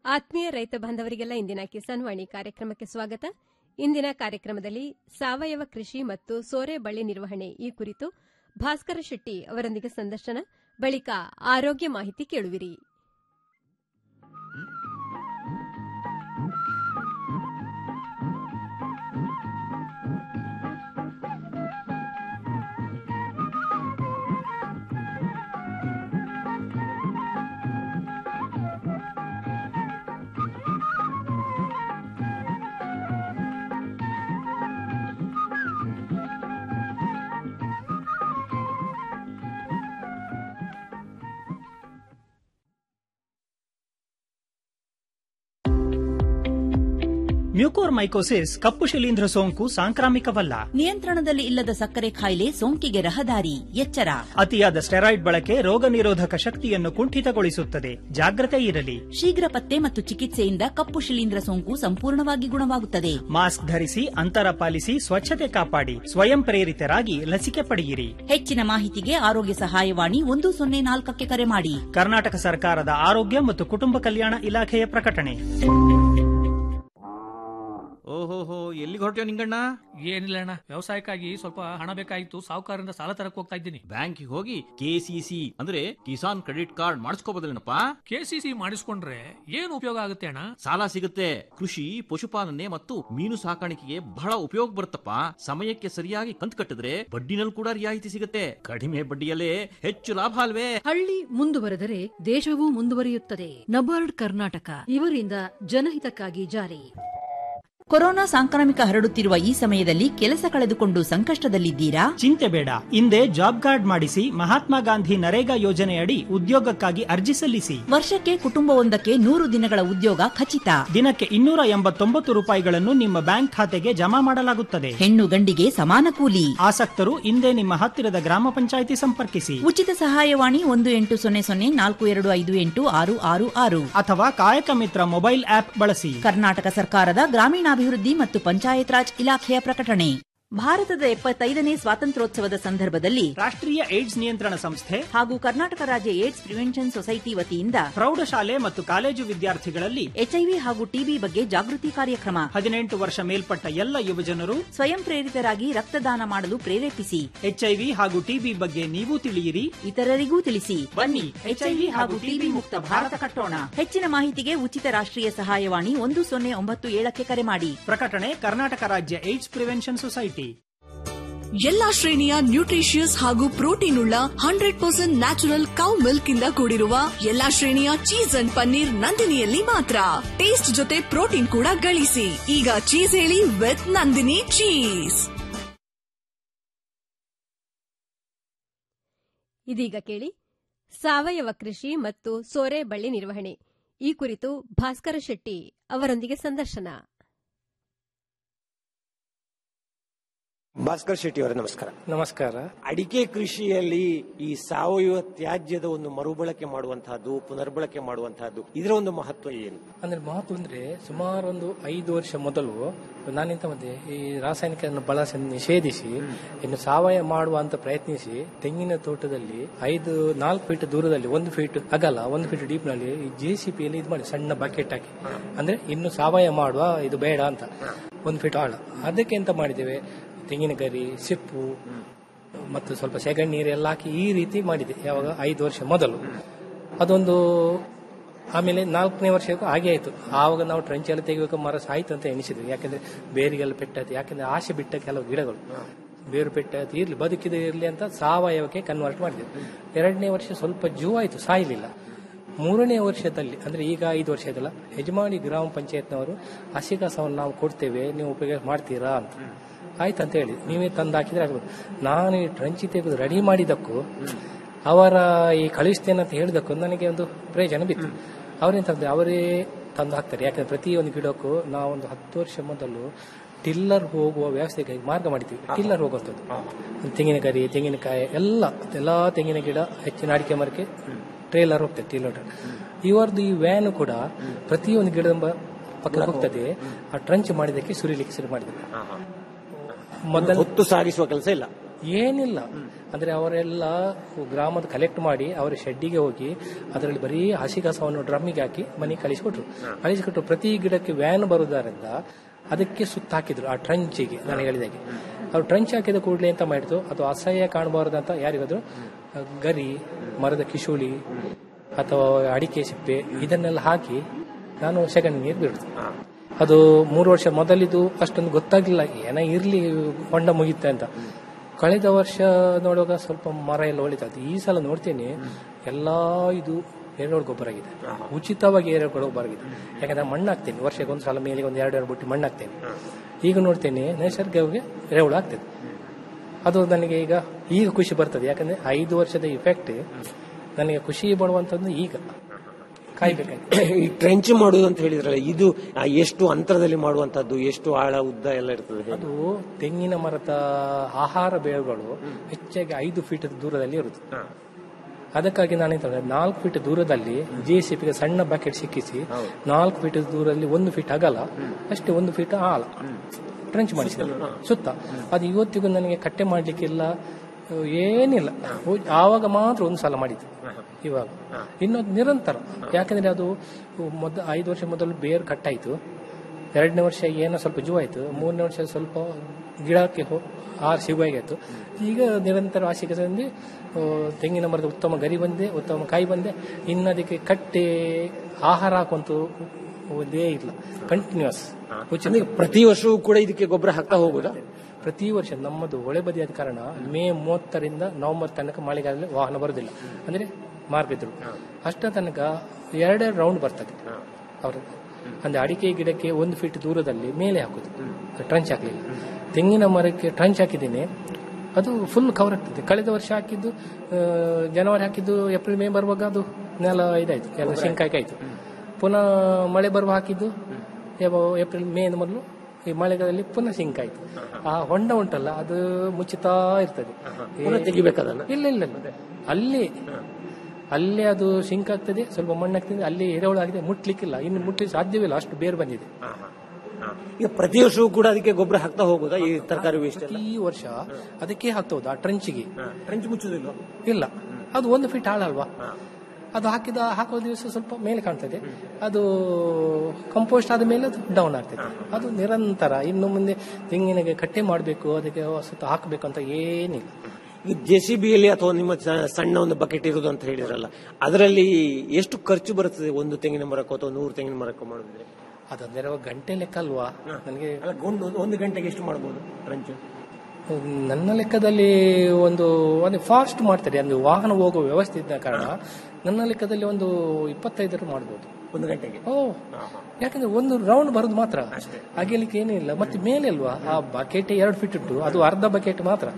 ಆತ್ಮೀಯ ರೈತ ಬಾಂಧವರಿಗೆಲ್ಲ ಇಂದಿನ ಕಿಸಾನ್ ವಾಣಿ ಕಾರ್ಯಕ್ರಮಕ್ಕೆ ಸ್ವಾಗತ ಇಂದಿನ ಕಾರ್ಯಕ್ರಮದಲ್ಲಿ ಸಾವಯವ ಕೃಷಿ ಮತ್ತು ಸೋರೆ ಬಳ್ಳಿ ನಿರ್ವಹಣೆ ಈ ಕುರಿತು ಭಾಸ್ಕರ ಶೆಟ್ಟಿ ಅವರೊಂದಿಗೆ ಸಂದರ್ಶನ ಬಳಿಕ ಆರೋಗ್ಯ ಮಾಹಿತಿ ಕೇಳುವಿರಿ ಮ್ಯೂಕೋರ್ಮೈಕೋಸಿಸ್ ಕಪ್ಪು ಶಿಲೀಂಧ್ರ ಸೋಂಕು ಸಾಂಕ್ರಾಮಿಕವಲ್ಲ ನಿಯಂತ್ರಣದಲ್ಲಿ ಇಲ್ಲದ ಸಕ್ಕರೆ ಕಾಯಿಲೆ ಸೋಂಕಿಗೆ ರಹದಾರಿ ಎಚ್ಚರ ಅತಿಯಾದ ಸ್ಟೆರಾಯ್ಡ್ ಬಳಕೆ ರೋಗ ನಿರೋಧಕ ಶಕ್ತಿಯನ್ನು ಕುಂಠಿತಗೊಳಿಸುತ್ತದೆ ಜಾಗ್ರತೆ ಇರಲಿ ಶೀಘ್ರ ಪತ್ತೆ ಮತ್ತು ಚಿಕಿತ್ಸೆಯಿಂದ ಕಪ್ಪು ಶಿಲೀಂಧ್ರ ಸೋಂಕು ಸಂಪೂರ್ಣವಾಗಿ ಗುಣವಾಗುತ್ತದೆ ಮಾಸ್ಕ್ ಧರಿಸಿ ಅಂತರ ಪಾಲಿಸಿ ಸ್ವಚ್ಛತೆ ಕಾಪಾಡಿ ಸ್ವಯಂ ಪ್ರೇರಿತರಾಗಿ ಲಸಿಕೆ ಪಡೆಯಿರಿ ಹೆಚ್ಚಿನ ಮಾಹಿತಿಗೆ ಆರೋಗ್ಯ ಸಹಾಯವಾಣಿ ಒಂದು ಸೊನ್ನೆ ನಾಲ್ಕಕ್ಕೆ ಕರೆ ಮಾಡಿ ಕರ್ನಾಟಕ ಸರ್ಕಾರದ ಆರೋಗ್ಯ ಮತ್ತು ಕುಟುಂಬ ಕಲ್ಯಾಣ ಇಲಾಖೆಯ ಪ್ರಕಟಣೆ ಓಹೋಹೋ ಎಲ್ಲಿಗೆ ಹೊರಟ್ಯೋ ನಿಂಗಣ್ಣ ಏನಿಲ್ಲ ಅಣ್ಣ ವ್ಯವಸಾಯಕ್ಕಾಗಿ ಸ್ವಲ್ಪ ಹಣ ಬೇಕಾಗಿತ್ತು ಸಾಹುಕಾರರಿಂದ ಸಾಲ ತರಕ್ ಹೋಗ್ತಾ ಇದ್ದೀನಿ ಬ್ಯಾಂಕಿಗೆ ಹೋಗಿ ಕೆಸಿಸಿ ಅಂದ್ರೆ ಕಿಸಾನ್ ಕ್ರೆಡಿಟ್ ಕಾರ್ಡ್ ಮಾಡಿಸ್ಕೋಬೋದಲ್ಲೇನಪ್ಪ ಕೆಸಿಸಿ ಮಾಡಿಸ್ಕೊಂಡ್ರೆ ಏನು ಉಪಯೋಗ ಆಗುತ್ತೆ ಅಣ್ಣ ಸಾಲ ಸಿಗುತ್ತೆ ಕೃಷಿ ಪಶುಪಾಲನೆ ಮತ್ತು ಮೀನು ಸಾಕಾಣಿಕೆಗೆ ಬಹಳ ಉಪಯೋಗ ಬರುತ್ತಪ್ಪ ಸಮಯಕ್ಕೆ ಸರಿಯಾಗಿ ಕಂತು ಕಟ್ಟಿದ್ರೆ ಬಡ್ಡಿನಲ್ಲಿ ಕೂಡ ರಿಯಾಯಿತಿ ಸಿಗುತ್ತೆ ಕಡಿಮೆ ಬಡ್ಡಿಯಲ್ಲೇ ಹೆಚ್ಚು ಲಾಭ ಅಲ್ವೇ ಹಳ್ಳಿ ಮುಂದುವರೆದರೆ ದೇಶವೂ ಮುಂದುವರಿಯುತ್ತದೆ ನಬಾರ್ಡ್ ಕರ್ನಾಟಕ ಇವರಿಂದ ಜನಹಿತಕ್ಕಾಗಿ ಜಾರಿ ಕೊರೋನಾ ಸಾಂಕ್ರಾಮಿಕ ಹರಡುತ್ತಿರುವ ಈ ಸಮಯದಲ್ಲಿ ಕೆಲಸ ಕಳೆದುಕೊಂಡು ಸಂಕಷ್ಟದಲ್ಲಿದ್ದೀರಾ ಚಿಂತೆ ಬೇಡ ಹಿಂದೆ ಜಾಬ್ ಕಾರ್ಡ್ ಮಾಡಿಸಿ ಮಹಾತ್ಮ ಗಾಂಧಿ ನರೇಗಾ ಯೋಜನೆಯಡಿ ಉದ್ಯೋಗಕ್ಕಾಗಿ ಅರ್ಜಿ ಸಲ್ಲಿಸಿ ವರ್ಷಕ್ಕೆ ಕುಟುಂಬವೊಂದಕ್ಕೆ ನೂರು ದಿನಗಳ ಉದ್ಯೋಗ ಖಚಿತ ದಿನಕ್ಕೆ ಇನ್ನೂರ ಎಂಬತ್ತೊಂಬತ್ತು ರೂಪಾಯಿಗಳನ್ನು ನಿಮ್ಮ ಬ್ಯಾಂಕ್ ಖಾತೆಗೆ ಜಮಾ ಮಾಡಲಾಗುತ್ತದೆ ಹೆಣ್ಣು ಗಂಡಿಗೆ ಸಮಾನ ಕೂಲಿ ಆಸಕ್ತರು ಹಿಂದೆ ನಿಮ್ಮ ಹತ್ತಿರದ ಗ್ರಾಮ ಪಂಚಾಯಿತಿ ಸಂಪರ್ಕಿಸಿ ಉಚಿತ ಸಹಾಯವಾಣಿ ಒಂದು ಎಂಟು ಸೊನ್ನೆ ಸೊನ್ನೆ ನಾಲ್ಕು ಎರಡು ಐದು ಎಂಟು ಆರು ಆರು ಆರು ಅಥವಾ ಕಾಯಕ ಮಿತ್ರ ಮೊಬೈಲ್ ಆಪ್ ಬಳಸಿ ಕರ್ನಾಟಕ ಸರ್ಕಾರದ ಗ್ರಾಮೀಣಾಭಿವೃದ್ಧಿ ಮತ್ತು ಪಂಚಾಯತ್ ರಾಜ್ ಇಲಾಖೆಯ ಪ್ರಕಟಣೆ ಭಾರತದ ಎಪ್ಪತ್ತೈದನೇ ಸ್ವಾತಂತ್ರ್ಯೋತ್ಸವದ ಸಂದರ್ಭದಲ್ಲಿ ರಾಷ್ಟ್ರೀಯ ಏಡ್ಸ್ ನಿಯಂತ್ರಣ ಸಂಸ್ಥೆ ಹಾಗೂ ಕರ್ನಾಟಕ ರಾಜ್ಯ ಏಡ್ಸ್ ಪ್ರಿವೆನ್ಷನ್ ಸೊಸೈಟಿ ವತಿಯಿಂದ ಪ್ರೌಢಶಾಲೆ ಮತ್ತು ಕಾಲೇಜು ವಿದ್ಯಾರ್ಥಿಗಳಲ್ಲಿ ಎಚ್ಐವಿ ಹಾಗೂ ಟಿಬಿ ಬಗ್ಗೆ ಜಾಗೃತಿ ಕಾರ್ಯಕ್ರಮ ಹದಿನೆಂಟು ವರ್ಷ ಮೇಲ್ಪಟ್ಟ ಎಲ್ಲ ಯುವಜನರು ಸ್ವಯಂ ಪ್ರೇರಿತರಾಗಿ ರಕ್ತದಾನ ಮಾಡಲು ಪ್ರೇರೇಪಿಸಿ ಎಚ್ಐವಿ ಹಾಗೂ ಟಿಬಿ ಬಗ್ಗೆ ನೀವು ತಿಳಿಯಿರಿ ಇತರರಿಗೂ ತಿಳಿಸಿ ಬನ್ನಿ ಎಚ್ಐವಿ ಹಾಗೂ ಟಿಬಿ ಮುಕ್ತ ಭಾರತ ಕಟ್ಟೋಣ ಹೆಚ್ಚಿನ ಮಾಹಿತಿಗೆ ಉಚಿತ ರಾಷ್ಟ್ರೀಯ ಸಹಾಯವಾಣಿ ಒಂದು ಸೊನ್ನೆ ಒಂಬತ್ತು ಏಳಕ್ಕೆ ಕರೆ ಮಾಡಿ ಪ್ರಕಟಣೆ ಕರ್ನಾಟಕ ರಾಜ್ಯ ಏಡ್ಸ್ ಪ್ರಿವೆನ್ಷನ್ ಸೊಸೈಟಿ ಎಲ್ಲಾ ಶ್ರೇಣಿಯ ನ್ಯೂಟ್ರಿಷಿಯಸ್ ಹಾಗೂ ಪ್ರೋಟೀನ್ ಉಳ್ಳ hundred percent natural cow milk ಇಂದ ಕೂಡಿರುವ ಎಲ್ಲಾ ಶ್ರೇಣಿಯ ಚೀಸ್ ಅಂಡ್ ಪನ್ನೀರ್ ನಂದಿನಿಯಲ್ಲಿ ಮಾತ್ರ ಟೇಸ್ಟ್ ಜೊತೆ ಪ್ರೋಟೀನ್ ಕೂಡ ಗಳಿಸಿ ಈಗ ಚೀಸ್ ಹೇಳಿ ವಿತ್ ನಂದಿನಿ ಚೀಸ್ ಇದೀಗ ಕೇಳಿ ಸಾವಯವ ಕೃಷಿ ಮತ್ತು ಸೋರೆ ಬಳ್ಳಿ ನಿರ್ವಹಣೆ ಈ ಕುರಿತು ಭಾಸ್ಕರ ಶೆಟ್ಟಿ ಅವರೊಂದಿಗೆ ಸಂದರ್ಶನ ಭಾಸ್ಕರ್ ಶೆಟ್ಟಿ ಅವರೇ ನಮಸ್ಕಾರ ನಮಸ್ಕಾರ ಅಡಿಕೆ ಕೃಷಿಯಲ್ಲಿ ಈ ಸಾವಯವ ತ್ಯಾಜ್ಯದ ಒಂದು ಮರುಬಳಕೆ ಮಾಡುವಂತಹದ್ದು ಪುನರ್ಬಳಕೆ ಮಾಡುವಂತಹದ್ದು ಇದರ ಒಂದು ಮಹತ್ವ ಏನು ಅಂದ್ರೆ ಮಹತ್ವ ಅಂದ್ರೆ ಸುಮಾರು ಒಂದು ಐದು ವರ್ಷ ಮೊದಲು ನಾನಿಂತ ಮತ್ತೆ ಈ ರಾಸಾಯನಿಕ ಬಳಸಿ ನಿಷೇಧಿಸಿ ಇನ್ನು ಸಾವಯವ ಮಾಡುವ ಅಂತ ಪ್ರಯತ್ನಿಸಿ ತೆಂಗಿನ ತೋಟದಲ್ಲಿ ಐದು ನಾಲ್ಕು ಫೀಟ್ ದೂರದಲ್ಲಿ ಒಂದು ಫೀಟ್ ಅಗಲ ಒಂದು ಫೀಟ್ ಡೀಪ್ ನಲ್ಲಿ ಈ ಜೆ ಸಿ ಪಿಯಲ್ಲಿ ಇದು ಮಾಡಿ ಸಣ್ಣ ಬಕೆಟ್ ಹಾಕಿ ಅಂದ್ರೆ ಇನ್ನು ಸಾವಯವ ಮಾಡುವ ಇದು ಬೇಡ ಅಂತ ಒಂದು ಫೀಟ್ ಆಳ ಅದಕ್ಕೆ ಎಂತ ಮಾಡಿದ್ದೇವೆ ತೆಂಗಿನ ಗರಿ ಸಿಪ್ಪು ಮತ್ತು ಸ್ವಲ್ಪ ಸೆಗಣಿ ನೀರೆಲ್ಲ ಹಾಕಿ ಈ ರೀತಿ ಮಾಡಿದೆ ಯಾವಾಗ ಐದು ವರ್ಷ ಮೊದಲು ಅದೊಂದು ಆಮೇಲೆ ನಾಲ್ಕನೇ ವರ್ಷಕ್ಕೂ ಹಾಗೆ ಆಯ್ತು ಆವಾಗ ನಾವು ಟ್ರಂಚ್ ಎಲ್ಲ ತೆಗಿಬೇಕು ಮರ ಸಾಯ್ತು ಅಂತ ಎಣಿಸಿದ್ವಿ ಯಾಕಂದ್ರೆ ಬೇರಿಗೆಲ್ಲ ಪೆಟ್ಟಾಯ್ತು ಯಾಕಂದ್ರೆ ಆಸೆ ಬಿಟ್ಟ ಕೆಲವು ಗಿಡಗಳು ಬೇರು ಪೆಟ್ಟಾಯ್ತು ಇರ್ಲಿ ಬದುಕಿದೆ ಇರ್ಲಿ ಅಂತ ಸಾವಯವಕ್ಕೆ ಕನ್ವರ್ಟ್ ಮಾಡಿದ್ವಿ ಎರಡನೇ ವರ್ಷ ಸ್ವಲ್ಪ ಜೂ ಆಯ್ತು ಸಾಯಲಿಲ್ಲ ಮೂರನೇ ವರ್ಷದಲ್ಲಿ ಅಂದ್ರೆ ಈಗ ಐದು ವರ್ಷ ಆಯ್ತಲ್ಲ ಯಜಮಾನಿ ಗ್ರಾಮ ಪಂಚಾಯತ್ನವರು ಹಸಿ ಕಸವನ್ನು ನಾವು ಕೊಡ್ತೇವೆ ನೀವು ಉಪಯೋಗ ಮಾಡ್ತೀರಾ ಅಂತ ಆಯ್ತು ಅಂತ ಹೇಳಿ ನೀವೇ ತಂದು ಹಾಕಿದ್ರೆ ಆಗ್ಬೋದು ನಾನು ಈ ಟ್ರಂಚಿ ತೆಗೆದು ರೆಡಿ ಮಾಡಿದ್ದಕ್ಕೂ ಅವರ ಈ ಕಳಿಸ್ತೇನೆ ಅಂತ ಹೇಳಿದಕ್ಕೂ ನನಗೆ ಒಂದು ಪ್ರಯೋಜನ ಬಿತ್ತು ಅವರೇಂತ ಅವರೇ ತಂದು ಹಾಕ್ತಾರೆ ಯಾಕಂದ್ರೆ ಪ್ರತಿಯೊಂದು ಗಿಡಕ್ಕೂ ನಾವೊಂದು ಹತ್ತು ವರ್ಷ ಮೊದಲು ಟಿಲ್ಲರ್ ಹೋಗುವ ವ್ಯವಸ್ಥೆಗಾಗಿ ಮಾರ್ಗ ಮಾಡಿದ್ದೀವಿ ಟಿಲ್ಲರ್ ಹೋಗುವಂಥದ್ದು ತೆಂಗಿನಕಾಯಿ ತೆಂಗಿನಕಾಯಿ ಎಲ್ಲ ಎಲ್ಲಾ ತೆಂಗಿನ ಗಿಡ ಹೆಚ್ಚಿನ ಅಡಿಕೆ ಮರಕ್ಕೆ ಟ್ರೇಲರ್ ಹೋಗ್ತದೆ ಟಿಲ್ಲರ್ ಇವರದ್ದು ಈ ವ್ಯಾನ್ ಕೂಡ ಪ್ರತಿಯೊಂದು ಗಿಡದ ಪಕ್ಕ ಹೋಗ್ತದೆ ಆ ಟ್ರಂಚ್ ಮಾಡಿದಕ್ಕೆ ಸುರಿಲಿಕ್ಕೆ ಶುರು ಮಾಡಿದ್ದಾರೆ ಮೊದಲು ಹೊತ್ತು ಸಾಗಿಸುವ ಕೆಲಸ ಇಲ್ಲ ಏನಿಲ್ಲ ಅಂದ್ರೆ ಅವರೆಲ್ಲ ಗ್ರಾಮದ ಕಲೆಕ್ಟ್ ಮಾಡಿ ಅವರ ಶೆಡ್ಡಿಗೆ ಹೋಗಿ ಅದರಲ್ಲಿ ಬರೀ ಹಸಿ ಕಸವನ್ನು ಡ್ರಮ್ಮಿಗೆ ಹಾಕಿ ಮನೆಗೆ ಕಳಿಸಿಕೊಟ್ರು ಕಳಿಸಿಕೊಟ್ರು ಪ್ರತಿ ಗಿಡಕ್ಕೆ ವ್ಯಾನ್ ಬರುವುದರಿಂದ ಅದಕ್ಕೆ ಸುತ್ತ ಹಾಕಿದ್ರು ಆ ಟ್ರಂಚಿಗೆ ನಾನು ಹೇಳಿದಾಗೆ ಅವ್ರು ಟ್ರಂಚ್ ಹಾಕಿದ ಕೂಡಲೇ ಅಂತ ಮಾಡಿದ್ರು ಅದು ಅಸಹ್ಯ ಕಾಣಬಾರದಂತ ಯಾರಿಗಾದ್ರು ಆ, ಗರಿ ಮರದ ಕಿಶುಳಿ ಅಥವಾ ಅಡಿಕೆ ಸಿಪ್ಪೆ ಇದನ್ನೆಲ್ಲ ಹಾಕಿ ನಾನು ಸೆಕೆಂಡ್ ನೀರು ಬಿಡುದು ಅದು ಮೂರು ವರ್ಷ ಮೊದಲಿದು ಅಷ್ಟೊಂದು ಗೊತ್ತಾಗ್ಲಿಲ್ಲ ಏನೋ ಇರ್ಲಿ ಹೊಂಡ ಮುಗಿತೆ ಅಂತ ಕಳೆದ ವರ್ಷ ನೋಡುವಾಗ ಸ್ವಲ್ಪ ಮರ ಎಲ್ಲ ಒಳಿತಾಯ್ತು ಈ ಸಲ ನೋಡ್ತೇನೆ ಎಲ್ಲಾ ಇದು ಎರೆಹುಳು ಗೊಬ್ಬರ ಆಗಿದೆ ಉಚಿತವಾಗಿ ಎರೆಹುಳು ಗೊಬ್ಬರ ಆಗಿದೆ ಯಾಕಂದ್ರೆ ಮಣ್ಣು ಹಾಕ್ತೇನೆ ವರ್ಷಕ್ಕೆ ಒಂದು ಸಲ ಮೇಲೆ ಒಂದು ಎರಡು ಎರಡು ಬುಟ್ಟಿ ಮಣ್ಣು ಹಾಕ್ತೇನೆ ಈಗ ನೋಡ್ತೇನೆ ನೈಸರ್ಗಿಕವಾಗಿ ಎರೆಹುಳು ಆಗ್ತದೆ ಅದು ನನಗೆ ಈಗ ಈಗ ಖುಷಿ ಬರ್ತದೆ ಯಾಕಂದ್ರೆ ಐದು ವರ್ಷದ ಇಫೆಕ್ಟ್ ನನಗೆ ಖುಷಿ ಪಡುವಂಥದ್ದು ಈಗ ಕಾಯ್ಬೇಕಾಗಿ ಈ ಟ್ರೆಂಚ್ ಮಾಡುವುದು ಅಂತ ಹೇಳಿದ್ರಲ್ಲ ಇದು ಆ, ಎಷ್ಟು ಅಂತರದಲ್ಲಿ ಮಾಡುವಂತದ್ದು ಎಷ್ಟು ಆಳ ಉದ್ದ ಎಲ್ಲ ಇರ್ತದೆ ಅದು ತೆಂಗಿನ ಮರದ ಆಹಾರ ಬೇರುಗಳು ಹೆಚ್ಚಾಗಿ ಐದು ಫೀಟ್ ದೂರದಲ್ಲಿ ಇರುವುದು ಅದಕ್ಕಾಗಿ ನಾನು ಎಂತ ಮಾಡಿದೆ, ನಾಲ್ಕು ಫೀಟ್ ದೂರದಲ್ಲಿ ಜೆ ಸಿ ಪಿಗೆ ಸಣ್ಣ ಬಕೆಟ್ ಸಿಕ್ಕಿಸಿ ನಾಲ್ಕು ಫೀಟ್ ದೂರದಲ್ಲಿ ಒಂದು ಫೀಟ್ ಅಗಲ ಅಷ್ಟೇ ಒಂದು ಫೀಟ್ ಆಳ ಟ್ರೆಂಚ್ ಮಾಡಿಸಿದೆ ಸುತ್ತ ಅದು ಇವತ್ತಿಗೂ ನನಗೆ ಕಟ್ಟೆ ಮಾಡ್ಲಿಕ್ಕಿಲ್ಲ ಏನಿಲ್ಲ ಹೋಗಿ- ಆವಾಗ ಮಾತ್ರ ಒಂದು ಸಲ ಮಾಡಿದ್ದು ಇವಾಗ ಇನ್ನೊಂದು ನಿರಂತರ ಯಾಕಂದ್ರೆ ಅದು ಮೊದ ಐದು ವರ್ಷ ಮೊದಲು ಬೇರು ಕಟ್ಟಾಯ್ತು ಎರಡನೇ ವರ್ಷ ಏನೋ ಸ್ವಲ್ಪ ಜೂ ಆಯ್ತು ಮೂರನೇ ವರ್ಷ ಸ್ವಲ್ಪ ಗಿಡಕ್ಕೆ ಹೋ ಆರು ಸಿಗುವಾಗಾಯ್ತು ಈಗ ನಿರಂತರ ಆಶಿಕದಲ್ಲಿ ತೆಂಗಿನ ಮರದ ಉತ್ತಮ ಗರಿ ಬಂದೆ ಉತ್ತಮ ಕಾಯಿ ಬಂದೆ ಇನ್ನು ಅದಕ್ಕೆ ಕಟ್ಟೆ ಆಹಾರ ಹಾಕುವಂತ ಒಂದೇ ಇಲ್ಲ ಕಂಟಿನ್ಯೂಸ್ ಅಂದ್ರೆ ಪ್ರತಿ ವರ್ಷವೂ ಕೂಡ ಇದಕ್ಕೆ ಗೊಬ್ಬರ ಹಾಕ್ತಾ ಹೋಗುದಾ ಪ್ರತಿ ವರ್ಷ ನಮ್ಮದು ಹೊಳೆ ಬದಿಯಾದ ಕಾರಣ ಮೇ ಮೂವತ್ತರಿಂದ ನವೆಂಬರ್ ತನಕ ಮಳೆಗಾಲದಲ್ಲಿ ವಾಹನ ಬರುದಿಲ್ಲ ಅಂದ್ರೆ ಮಾರ್ಗ ಇದ್ರು ಅಷ್ಟ ತನಕ ಎರಡೆರಡು ರೌಂಡ್ ಬರ್ತದೆ ಅವರು ಅಂದ್ರೆ ಅಡಿಕೆ ಗಿಡಕ್ಕೆ ಒಂದು ಫೀಟ್ ದೂರದಲ್ಲಿ ಮೇಲೆ ಹಾಕುದು ಟ್ರಂಚ್ ಹಾಕ್ಲಿಲ್ಲ ತೆಂಗಿನ ಮರಕ್ಕೆ ಟ್ರಂಚ್ ಹಾಕಿದ್ದೀನಿ ಅದು ಫುಲ್ ಕವರ್ ಆಗ್ತದೆ ಕಳೆದ ವರ್ಷ ಹಾಕಿದ್ದು ಆ, ಜನವರಿ ಹಾಕಿದ್ದು ಏಪ್ರಿಲ್ ಮೇ ಬರುವಾಗ ಅದು ನೆಲ ಇದಾಯ್ತು ಎಲ್ಲ ಸಿಂಕಾಯ್ಕೆ ಆಯ್ತು ಪುನಃ ಮಳೆ ಬರುವ ಹಾಕಿದ್ದು ಯಾವ- ಏಪ್ರಿಲ್ ಮೇ ಮೊದಲು ಈ ಮಳೆಗಾಲದಲ್ಲಿ ಪುನಃ ಸಿಂಕ್ ಆಯ್ತು ಆ ಹೊಂಡ ಉಂಟಲ್ಲ ಅದು ಮುಚ್ಚುತ್ತಾ ಇರ್ತದೆ ಪುನಃ ತೆಗಿಬೇಕದನ್ನ? ಇಲ್ಲ ಇಲ್ಲ ಇಲ್ಲ ಅಲ್ಲಿ ಅಲ್ಲೇ ಅದು ಸಿಂಕ್ ಆಗ್ತದೆ ಸ್ವಲ್ಪ ಮಣ್ಣಾಗ್ತದೆ ಅಲ್ಲಿ ಎರೆಹುಳು ಆಗಿದೆ ಮುಟ್ಲಿಕ್ಕಿಲ್ಲ ಇನ್ನು ಮುಟ್ಲಿಕ್ಕೆ ಸಾಧ್ಯವಿಲ್ಲ ಅಷ್ಟು ಬೇರು ಬಂದಿದೆ ಈಗ ಪ್ರತಿ ವರ್ಷವೂ ಕೂಡ ಅದಕ್ಕೆ ಗೊಬ್ಬರ ಹಾಕ್ತಾ ಹೋಗುದಾ ಈ ತರಕಾರಿ ವೇಸ್ಟ್ ಎಲ್ಲ ಈ ವರ್ಷ ಅದಕ್ಕೆ ಹಾಕ್ತೌದು ಆ ಟ್ರಂಚಿಗೆ ಟ್ರೆಂಚ್ ಮುಚ್ಚುದಿಲ್ಲ ಇಲ್ಲ ಅದು ಒಂದು ಫೀಟ್ ಆಳಲ್ವಾ ಅದು ಹಾಕಿದ ಹಾಕೋ ದಿವಸ ಸ್ವಲ್ಪ ಮೇಲೆ ಕಾಣ್ತದೆ ಅದು ಕಂಪೋಸ್ಟ್ ಆದ ಮೇಲೆ ಅದು ಡೌನ್ ಆಗ್ತದೆ ಅದು ನಿರಂತರ ಇನ್ನು ಮುಂದೆ ತೆಂಗಿನಿಗೆ ಕಟ್ಟೆ ಮಾಡಬೇಕು ಅದಕ್ಕೆ ಸುತ್ತ ಹಾಕಬೇಕು ಅಂತ ಏನಿಲ್ಲ ಈ ಜೆ ಸಿ ಬಿಯಲ್ಲಿ ಅಥವಾ ನಿಮ್ಮ ಸ- ಸಣ್ಣ ಒಂದು ಬಕೆಟ್ ಇರುವುದು ಅಂತ ಹೇಳಿದ್ರಲ್ಲ ಅದರಲ್ಲಿ ಎಷ್ಟು ಖರ್ಚು ಬರುತ್ತದೆ ಒಂದು ತೆಂಗಿನ ಮರಕ್ಕೋ ಅಥವಾ ನೂರು ತೆಂಗಿನ ಮರಕ್ಕೋ ಮಾಡಿದ್ರೆ ಅದಂದ್ರೆ ಗಂಟೆ ಲೆಕ್ಕ ಅಲ್ವಾ ನನಗೆ ಅಲ್ಲ ಒಂದು ಒಂದು ಗಂಟೆಗೆ ಎಷ್ಟು ಮಾಡಬಹುದು ಟ್ರಂಚ್ ನನ್ನ ಲೆಕ್ಕದಲ್ಲಿ ಒಂದು ಒಂದು ಫಾಸ್ಟ್ ಮಾಡ್ತಾರೆ ಅಂದ್ರೆ ವಾಹನ ಹೋಗುವ ವ್ಯವಸ್ಥೆ ಇದ್ದ ಕಾರಣ ನನ್ನ ಲೆಕ್ಕದಲ್ಲಿ ಒಂದು ಇಪ್ಪತ್ತೈದರ ಮಾಡ್ಬೋದು ಒಂದು ಗಂಟೆಗೆ ಓ ಯಾಕಂದ್ರೆ ಒಂದು ರೌಂಡ್ ಬರೋದು ಮಾತ್ರ ಅಗೆಲಿಕ್ಕೆ ಏನಿಲ್ಲ ಮತ್ತೆ ಮೇಲೆ ಅಲ್ವಾ ಆ ಬಕೆಟ್ ಎರಡು ಫೀಟ್ ಉಂಟು ಅದು ಅರ್ಧ ಬಕೆಟ್ ಮಾತ್ರ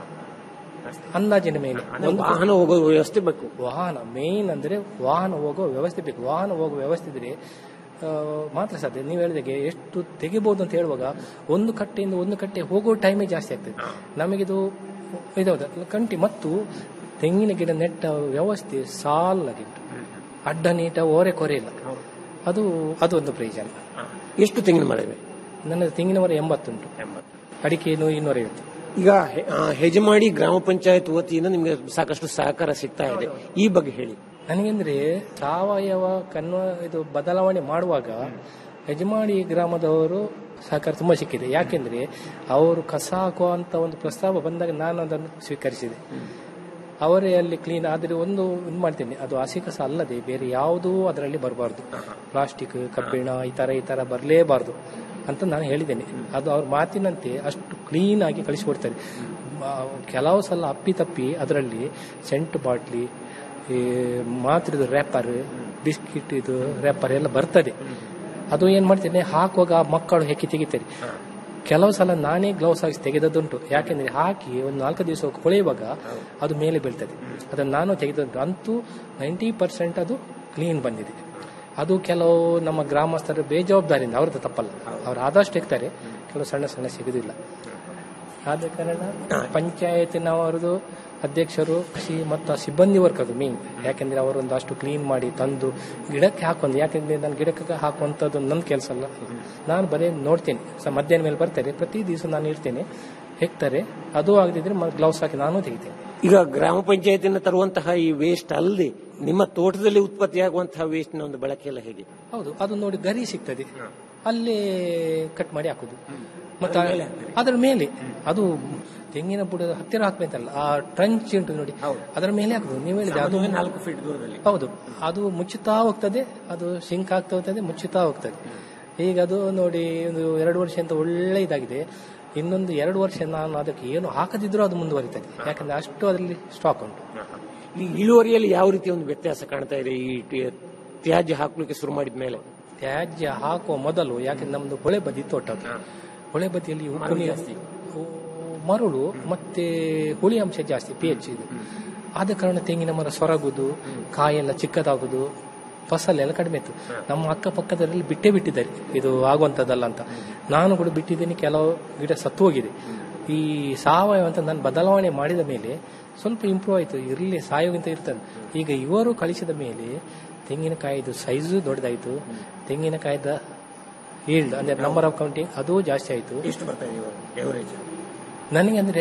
ಅಂದಾಜಿನ ಮೇಲೆ ಒಂದು ವಾಹನ ಹೋಗೋ ವ್ಯವಸ್ಥೆ ಬೇಕು ವಾಹನ ಮೇನ್ ಅಂದ್ರೆ ವಾಹನ ಹೋಗೋ ವ್ಯವಸ್ಥೆ ಬೇಕು ವಾಹನ ಹೋಗೋ ವ್ಯವಸ್ಥೆ ಇದ್ರೆ ಆ, ಮಾತ್ರ ಸಾಧ್ಯ ನೀವು ಹೇಳಿದಾಗೆ ಎಷ್ಟು ತೆಗಿಬಹುದು ಅಂತ ಹೇಳುವಾಗ ಒಂದು ಕಟ್ಟೆಯಿಂದ ಒಂದು ಕಟ್ಟೆ ಹೋಗೋ ಟೈಮೇ ಜಾಸ್ತಿ ಆಗ್ತದೆ ನಮಗಿದು ಇದೌದು ಕಂಟಿ ಮತ್ತು ತೆಂಗಿನ ಗಿಡ ನೆಟ್ಟ ವ್ಯವಸ್ಥೆ ಸಾಲಾಗಿತ್ತು ಅಡ್ಡ ನೀಟ ಓರೆ ಕೊರೆ ಇಲ್ಲ ಅದು ಅದೊಂದು ಪ್ರಯೋಜನ ಎಷ್ಟು ತೆಂಗಿನ ಮರ ಇವೆ ನನ್ನ ತೆಂಗಿನ ಮರ ಎಂಬತ್ತುಂಟು ಅಡಿಕೆನು ಇನ್ನೂರೈವತ್ತು ಈಗ ಹೆ- ಆ, ಹೆಜಮಾಡಿ ಗ್ರಾಮ ಪಂಚಾಯತ್ ವತಿಯಿಂದ ನಿಮ್ಗೆ ಸಾಕಷ್ಟು ಸಹಕಾರ ಸಿಗ್ತಾ ಇದೆ ಈ ಬಗ್ಗೆ ಹೇಳಿ ನನಗೆಂದ್ರೆ ಸಾವಯವ ಕನ್ವ ಇದು ಬದಲಾವಣೆ ಮಾಡುವಾಗ ಯಜಮಾಡಿ ಗ್ರಾಮದವರು ಸಹಕಾರ ತುಂಬಾ ಸಿಕ್ಕಿದೆ ಯಾಕೆಂದ್ರೆ ಅವರು ಕಸ ಹಾಕುವಂತ ಒಂದು ಪ್ರಸ್ತಾವ ಬಂದಾಗ ನಾನು ಅದನ್ನು ಸ್ವೀಕರಿಸಿದೆ ಅವರೇ ಅಲ್ಲಿ ಕ್ಲೀನ್ ಆದರೆ ಒಂದು ಇದು ಮಾಡ್ತೇನೆ ಅದು ಹಸಿ ಕಸ ಅಲ್ಲದೆ ಬೇರೆ ಯಾವುದೂ ಅದರಲ್ಲಿ ಬರಬಾರ್ದು ಪ್ಲಾಸ್ಟಿಕ್ ಕಬ್ಬಿಣ ಈ ತರ ಈ ತರ ಬರಲೇಬಾರ್ದು ಅಂತ ನಾನು ಹೇಳಿದ್ದೇನೆ ಅದು ಅವ್ರ ಮಾತಿನಂತೆ ಅಷ್ಟು ಕ್ಲೀನ್ ಆಗಿ ಕಳಿಸಿಕೊಡ್ತಾರೆ ಆ, ಕೆಲವು ಸಲ ಅಪ್ಪಿ ಅದರಲ್ಲಿ ಸೆಂಟ್ ಬಾಟ್ಲಿ ಈ ಮಾತ್ರದ ರ್ಯಾಪರ್ ಬಿಸ್ಕಿಟ್ ಇದು ರ್ಯಾಪರ್ ಎಲ್ಲ ಬರ್ತದೆ ಅದು ಏನ್ ಮಾಡ್ತೇನೆ ಹಾಕುವಾಗ ಆ ಮಕ್ಕಳು ಹೆಕ್ಕಿ ತೆಗಿತಾರೆ ಕೆಲವು ಸಲ ನಾನೇ ಗ್ಲೌಸ್ ಹಾಕಿ ತೆಗೆದದ್ದುಂಟು ಯಾಕೆಂದ್ರೆ ಹಾಕಿ ಒಂದು ನಾಲ್ಕು ದಿವಸ ಕೊಳೆಯುವಾಗ ಅದು ಮೇಲೆ ಬೀಳ್ತದೆ ಅದನ್ನು ನಾನು ತೆಗೆದದ್ದು ಅಂತೂ ನೈಂಟಿ ಪರ್ಸೆಂಟ್ ಅದು ಕ್ಲೀನ್ ಬಂದಿದೆ ಅದು ಕೆಲವು ನಮ್ಮ ಗ್ರಾಮಸ್ಥರ ಬೇಜವಾಬ್ದಾರಿಯಿಂದ ಅವ್ರದ್ದು ತಪ್ಪಲ್ಲ ಅವ್ರು ಆದಷ್ಟು ಇರ್ತಾರೆ ಕೆಲವು ಸಣ್ಣ ಸಣ್ಣ ಸಿಗುದಿಲ್ಲ ಆದ ಕಾರಣ ಪಂಚಾಯತಿನವರದು ಅಧ್ಯಕ್ಷರು ಕೃಷಿ ಮತ್ತು ಆ ಸಿಬ್ಬಂದಿ ವರ್ಗದು ಮೇನ್ ಯಾಕೆಂದ್ರೆ ಅವರೊಂದು ಅಷ್ಟು ಕ್ಲೀನ್ ಮಾಡಿ ತಂದು ಗಿಡಕ್ಕೆ ಹಾಕೊಂಡು ಯಾಕೆಂದ್ರೆ ನಾನು ಗಿಡಕ್ಕೆ ಹಾಕುವಂಥದ್ದು ನನ್ನ ಕೆಲಸ ಅಲ್ಲ ನಾನು ಬರೀ ನೋಡ್ತೇನೆ ಸ ಮಧ್ಯಾಹ್ನ ಮೇಲೆ ಬರ್ತಾರೆ ಪ್ರತಿ ದಿವಸ ನಾನು ಇರ್ತೇನೆ ಹೆಕ್ತಾರೆ ಅದು ಆಗದಿದ್ರೆ ಗ್ಲೌಸ್ ಹಾಕಿ ನಾನು ತೆಗಿತೇನೆ ಈಗ ಗ್ರಾಮ ಪಂಚಾಯತಿನ ತರುವಂತಹ ಈ ವೇಸ್ಟ್ ಅಲ್ಲದೆ ನಿಮ್ಮ ತೋಟದಲ್ಲಿ ಉತ್ಪತ್ತಿಯಾಗುವಂತಹ ವೇಸ್ಟ್ ನ ಒಂದು ಬಳಕೆ ಎಲ್ಲ ಹೇಗೆ ಹೌದು ಅದು ನೋಡಿ ಗರಿ ಸಿಗ್ತದೆ ಅಲ್ಲೇ ಕಟ್ ಮಾಡಿ ಹಾಕುದು ಮತ್ತೆ ಅದರ ಮೇಲೆ ಅದು ತೆಂಗಿನ ಬುಡದ ಹತ್ತಿರ ಹಾಕ್ಬೇಕಲ್ಲ ಆ ಟ್ರಂಚ್ ಉಂಟು ನೋಡಿ ಅದರ ಮೇಲೆ ಹಾಕುದು ನೀವು ಹೇಳಿದ್ರೆ ಅದು ನಾಲ್ಕು ಫೀಟ್ ದೂರದಲ್ಲಿ ಹೌದು ಅದು ಮುಚ್ಚುತ್ತಾ ಹೋಗ್ತದೆ ಅದು ಸಿಂಕ್ ಆಗ್ತಾ ಹೋಗ್ತದೆ ಮುಚ್ಚುತ್ತಾ ಹೋಗ್ತದೆ ಈಗ ಅದು ನೋಡಿ ಒಂದು ಎರಡು ವರ್ಷ ಅಂತ ಒಳ್ಳೆ ಇದಾಗಿದೆ ಇನ್ನೊಂದು ಎರಡು ವರ್ಷ ನಾನು ಅದಕ್ಕೆ ಏನು ಹಾಕದಿದ್ರೂ ಅದು ಮುಂದುವರಿತದೆ ಯಾಕಂದ್ರೆ ಅಷ್ಟು ಅದರಲ್ಲಿ ಸ್ಟಾಕ್ ಉಂಟು ಈ ಇಳುವರಿಯಲ್ಲಿ ಯಾವ ರೀತಿಯ ಒಂದು ವ್ಯತ್ಯಾಸ ಕಾಣ್ತಾ ಇದೆ ಈ ಟಿ- ತ್ಯಾಜ್ಯ ಹಾಕ್ಲಿಕ್ಕೆ ಶುರು ಮಾಡಿದ ಮೇಲೆ ತ್ಯಾಜ್ಯ ಹಾಕುವ ಮೊದಲು ಯಾಕಂದ್ರೆ ನಮ್ದು ಹೊಳೆ ಬದಿ ತೋಟ ಅದು. ಹೊಳೆ ಬದಿಯಲ್ಲಿ ಉಪ್ಪು ನೀರು ಉ- ಮರಳು ಮತ್ತೆ ಹುಳಿ ಅಂಶ ಜಾಸ್ತಿ ಪಿ ಎಚ್ ಇದು ಆದ ಕಾರಣ ತೆಂಗಿನ ಮರ ಸೊರಗುದು ಕಾಯೆಲ್ಲ ಚಿಕ್ಕದಾಗುದು ಫಸಲ್ ಎಲ್ಲ ಕಡಿಮೆ ಇತ್ತು ನಮ್ಮ ಅಕ್ಕಪಕ್ಕದಲ್ಲಿ ಬಿಟ್ಟೇ ಬಿಟ್ಟಿದ್ದಾರೆ ಇದು ಆಗುವಂಥದ್ದಲ್ಲ ಅಂತ ನಾನು ಕೂಡ ಬಿಟ್ಟಿದ್ದೀನಿ ಕೆಲವು ಗಿಡ ಸತ್ತು ಹೋಗಿದೆ ಈ ಸಾವಯವ ಅಂತ ನಾನು ಬದಲಾವಣೆ ಮಾಡಿದ ಮೇಲೆ ಸ್ವಲ್ಪ ಇಂಪ್ರೂವ್ ಆಯಿತು ಇರಲಿ ಸಾಯೋಗಿಂತ ಇರ್ತದೆ ಈಗ ಇವರು ಕಳಿಸಿದ ಮೇಲೆ ತೆಂಗಿನಕಾಯಿದು ಸೈಜು ದೊಡ್ಡದಾಯಿತು ತೆಂಗಿನಕಾಯ್ದ ಈಲ್ಡ್ ಅಂದ್ರೆ ನಂಬರ್ ಆಫ್ ಕೌಂಟಿಂಗ್ ಅದು ಜಾಸ್ತಿ ಆಯಿತು ಎಷ್ಟು ಬರ್ತಾ ಇದೆ ಎವರೇಜ್ ನನಗೆ ಅಂದ್ರೆ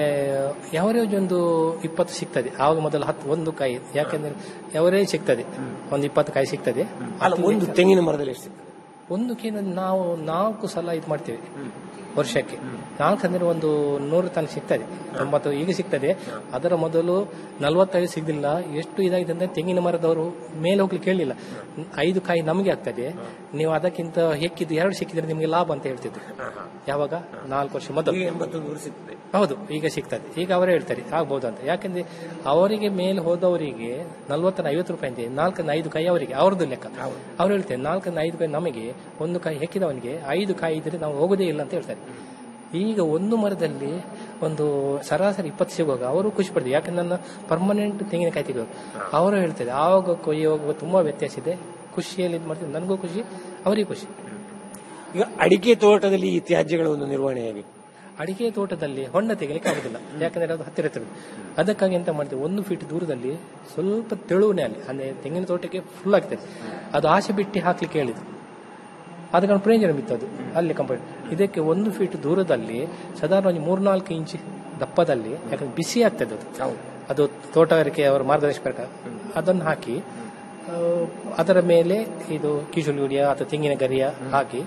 ಎವರೇಜ್ ಒಂದು ಇಪ್ಪತ್ತು ಸಿಗ್ತದೆ ಆವಾಗ ಮೊದಲು ಹತ್ತು ಒಂದು ಕಾಯಿ ಯಾಕೆಂದ್ರೆ ಎವರೇಜ್ ಸಿಗ್ತದೆ ಒಂದು ಇಪ್ಪತ್ತು ಕಾಯಿ ಸಿಗ್ತದೆ ಅಲ್ಲ ಒಂದು ತೆಂಗಿನ ಮರದಲ್ಲಿ ಎಷ್ಟು ಸಿಗ್ತದೆ ಒಂದು ಕೇನ ನಾವು ನಾಲ್ಕು ಸಲ ಇದು ಮಾಡ್ತೇವೆ ವರ್ಷಕ್ಕೆ ನಾಲ್ಕು ಅಂದ್ರೆ ಒಂದು ನೂರು ತನಕ ಸಿಗ್ತದೆ ತೊಂಬತ್ತು ಈಗ ಸಿಗ್ತದೆ ಅದರ ಮೊದಲು ನಲವತ್ತೈದು ಸಿಗಲಿಲ್ಲ ಎಷ್ಟು ಇದಾಗಿದೆ ಅಂದ್ರೆ ತೆಂಗಿನ ಮರದವರು ಮೇಲೆ ಹೋಗ್ಲಿಕ್ಕೆ ಕೇಳಲಿಲ್ಲ ಐದು ಕಾಯಿ ನಮಗೆ ಆಗ್ತದೆ ನೀವು ಅದಕ್ಕಿಂತ ಹೆಕ್ಕಿದ್ದು ಎರಡು ಸಿಕ್ಕಿದ್ರೆ ನಿಮಗೆ ಲಾಭ ಅಂತ ಹೇಳ್ತಿದ್ರು ಯಾವಾಗ ನಾಲ್ಕು ವರ್ಷ ಮೊದಲು ಎಂಬತ್ತು ನೂರು ಸಿಗ್ತದೆ ಹೌದು ಈಗ ಸಿಗ್ತದೆ ಈಗ ಅವರೇ ಹೇಳ್ತಾರೆ ಆಗ್ಬಹುದು ಅಂತ ಯಾಕಂದ್ರೆ ಅವರಿಗೆ ಮೇಲೆ ಹೋದವರಿಗೆ ನಲ್ವತ್ತನ ಐವತ್ತು ರೂಪಾಯಿ ಅಂತೆ ನಾಲ್ಕನ ಐದು ಕಾಯಿ ಅವರಿಗೆ ಅವ್ರದ್ದು ಲೆಕ್ಕ ಅವ್ರು ಹೇಳ್ತಾರೆ ನಾಲ್ಕನ ಐದು ಕಾಯಿ ನಮಗೆ ಒಂದು ಕಾಯಿ ಹೆಕ್ಕಿದವನಿಗೆ ಐದು ಕಾಯಿ ಇದ್ರೆ ನಾವು ಹೋಗೋದೇ ಇಲ್ಲ ಅಂತ ಹೇಳ್ತಾರೆ ಈಗ ಒಂದು ಮರದಲ್ಲಿ ಒಂದು ಸರಾಸರಿ ಇಪ್ಪತ್ತು ಸಿಗುವಾಗ ಅವರು ಖುಷಿ ಪಡ್ತಾರೆ ಯಾಕಂದ್ರೆ ನನ್ನ ಪರ್ಮನೆಂಟ್ ತೆಂಗಿನಕಾಯಿ ತೆಗೆಯೋದು ಅವರು ಹೇಳ್ತಾರೆ ಆವಾಗ ಕೊಯ್ಯುವಾಗ ತುಂಬಾ ವ್ಯತ್ಯಾಸ ಇದೆ ಖುಷಿಯಲ್ಲಿ ಇದು ಮಾಡ್ತಾರೆ ನನಗೂ ಖುಷಿ ಅವರಿಗೆ ಖುಷಿ ಈಗ ಅಡಿಕೆ ತೋಟದಲ್ಲಿ ಈ ತ್ಯಾಜ್ಯಗಳ ಒಂದು ನಿರ್ವಹಣೆ ಹೇಗೆ ಅಡಿಕೆ ತೋಟದಲ್ಲಿ ಹೊಂಡ ತೆಗಿಲಿಕ್ಕೆ ಆಗುದಿಲ್ಲ ಯಾಕಂದ್ರೆ ಅದು ಹತ್ತಿರ ಹತ್ತಿರ ಅದಕ್ಕಾಗಿ ಎಂತ ಮಾಡ್ತೇವೆ ಒಂದು ಫೀಟ್ ದೂರದಲ್ಲಿ ಸ್ವಲ್ಪ ತೆಳುವನೆ ಅಲ್ಲಿ ಅಂದ್ರೆ ತೆಂಗಿನ ತೋಟಕ್ಕೆ ಫುಲ್ ಆಗ್ತದೆ ಅದು ಆಸೆ ಬಿಟ್ಟು ಹಾಕ್ಲಿಕ್ಕೆ ಹೇಳಿದ್ರು ಅದಕ್ಕೆ ಪ್ರಯೋಜನ ಬಿತ್ತದು ಅಲ್ಲಿ ಕಂಪನಿ ಇದಕ್ಕೆ ಒಂದು ಫೀಟ್ ದೂರದಲ್ಲಿ ಸಾಧಾರಣ ಒಂದು ಮೂರ್ನಾಲ್ಕು ಇಂಚ್ ದಪ್ಪದಲ್ಲಿ ಯಾಕಂದ್ರೆ ಬಿಸಿ ಆಗ್ತದೆ ಅದು ಅದು ತೋಟಗಾರಿಕೆ ಅವರ ಮಾರ್ಗದರ್ಶನ ಪ್ರಕಾರ ಅದನ್ನು ಹಾಕಿ ಆ, ಅದರ ಮೇಲೆ ಇದು ಕಿಶುಲ್ ಯೂರಿಯಾ ಅಥವಾ ತೆಂಗಿನ ಗರಿಯ ಹಾಕಿ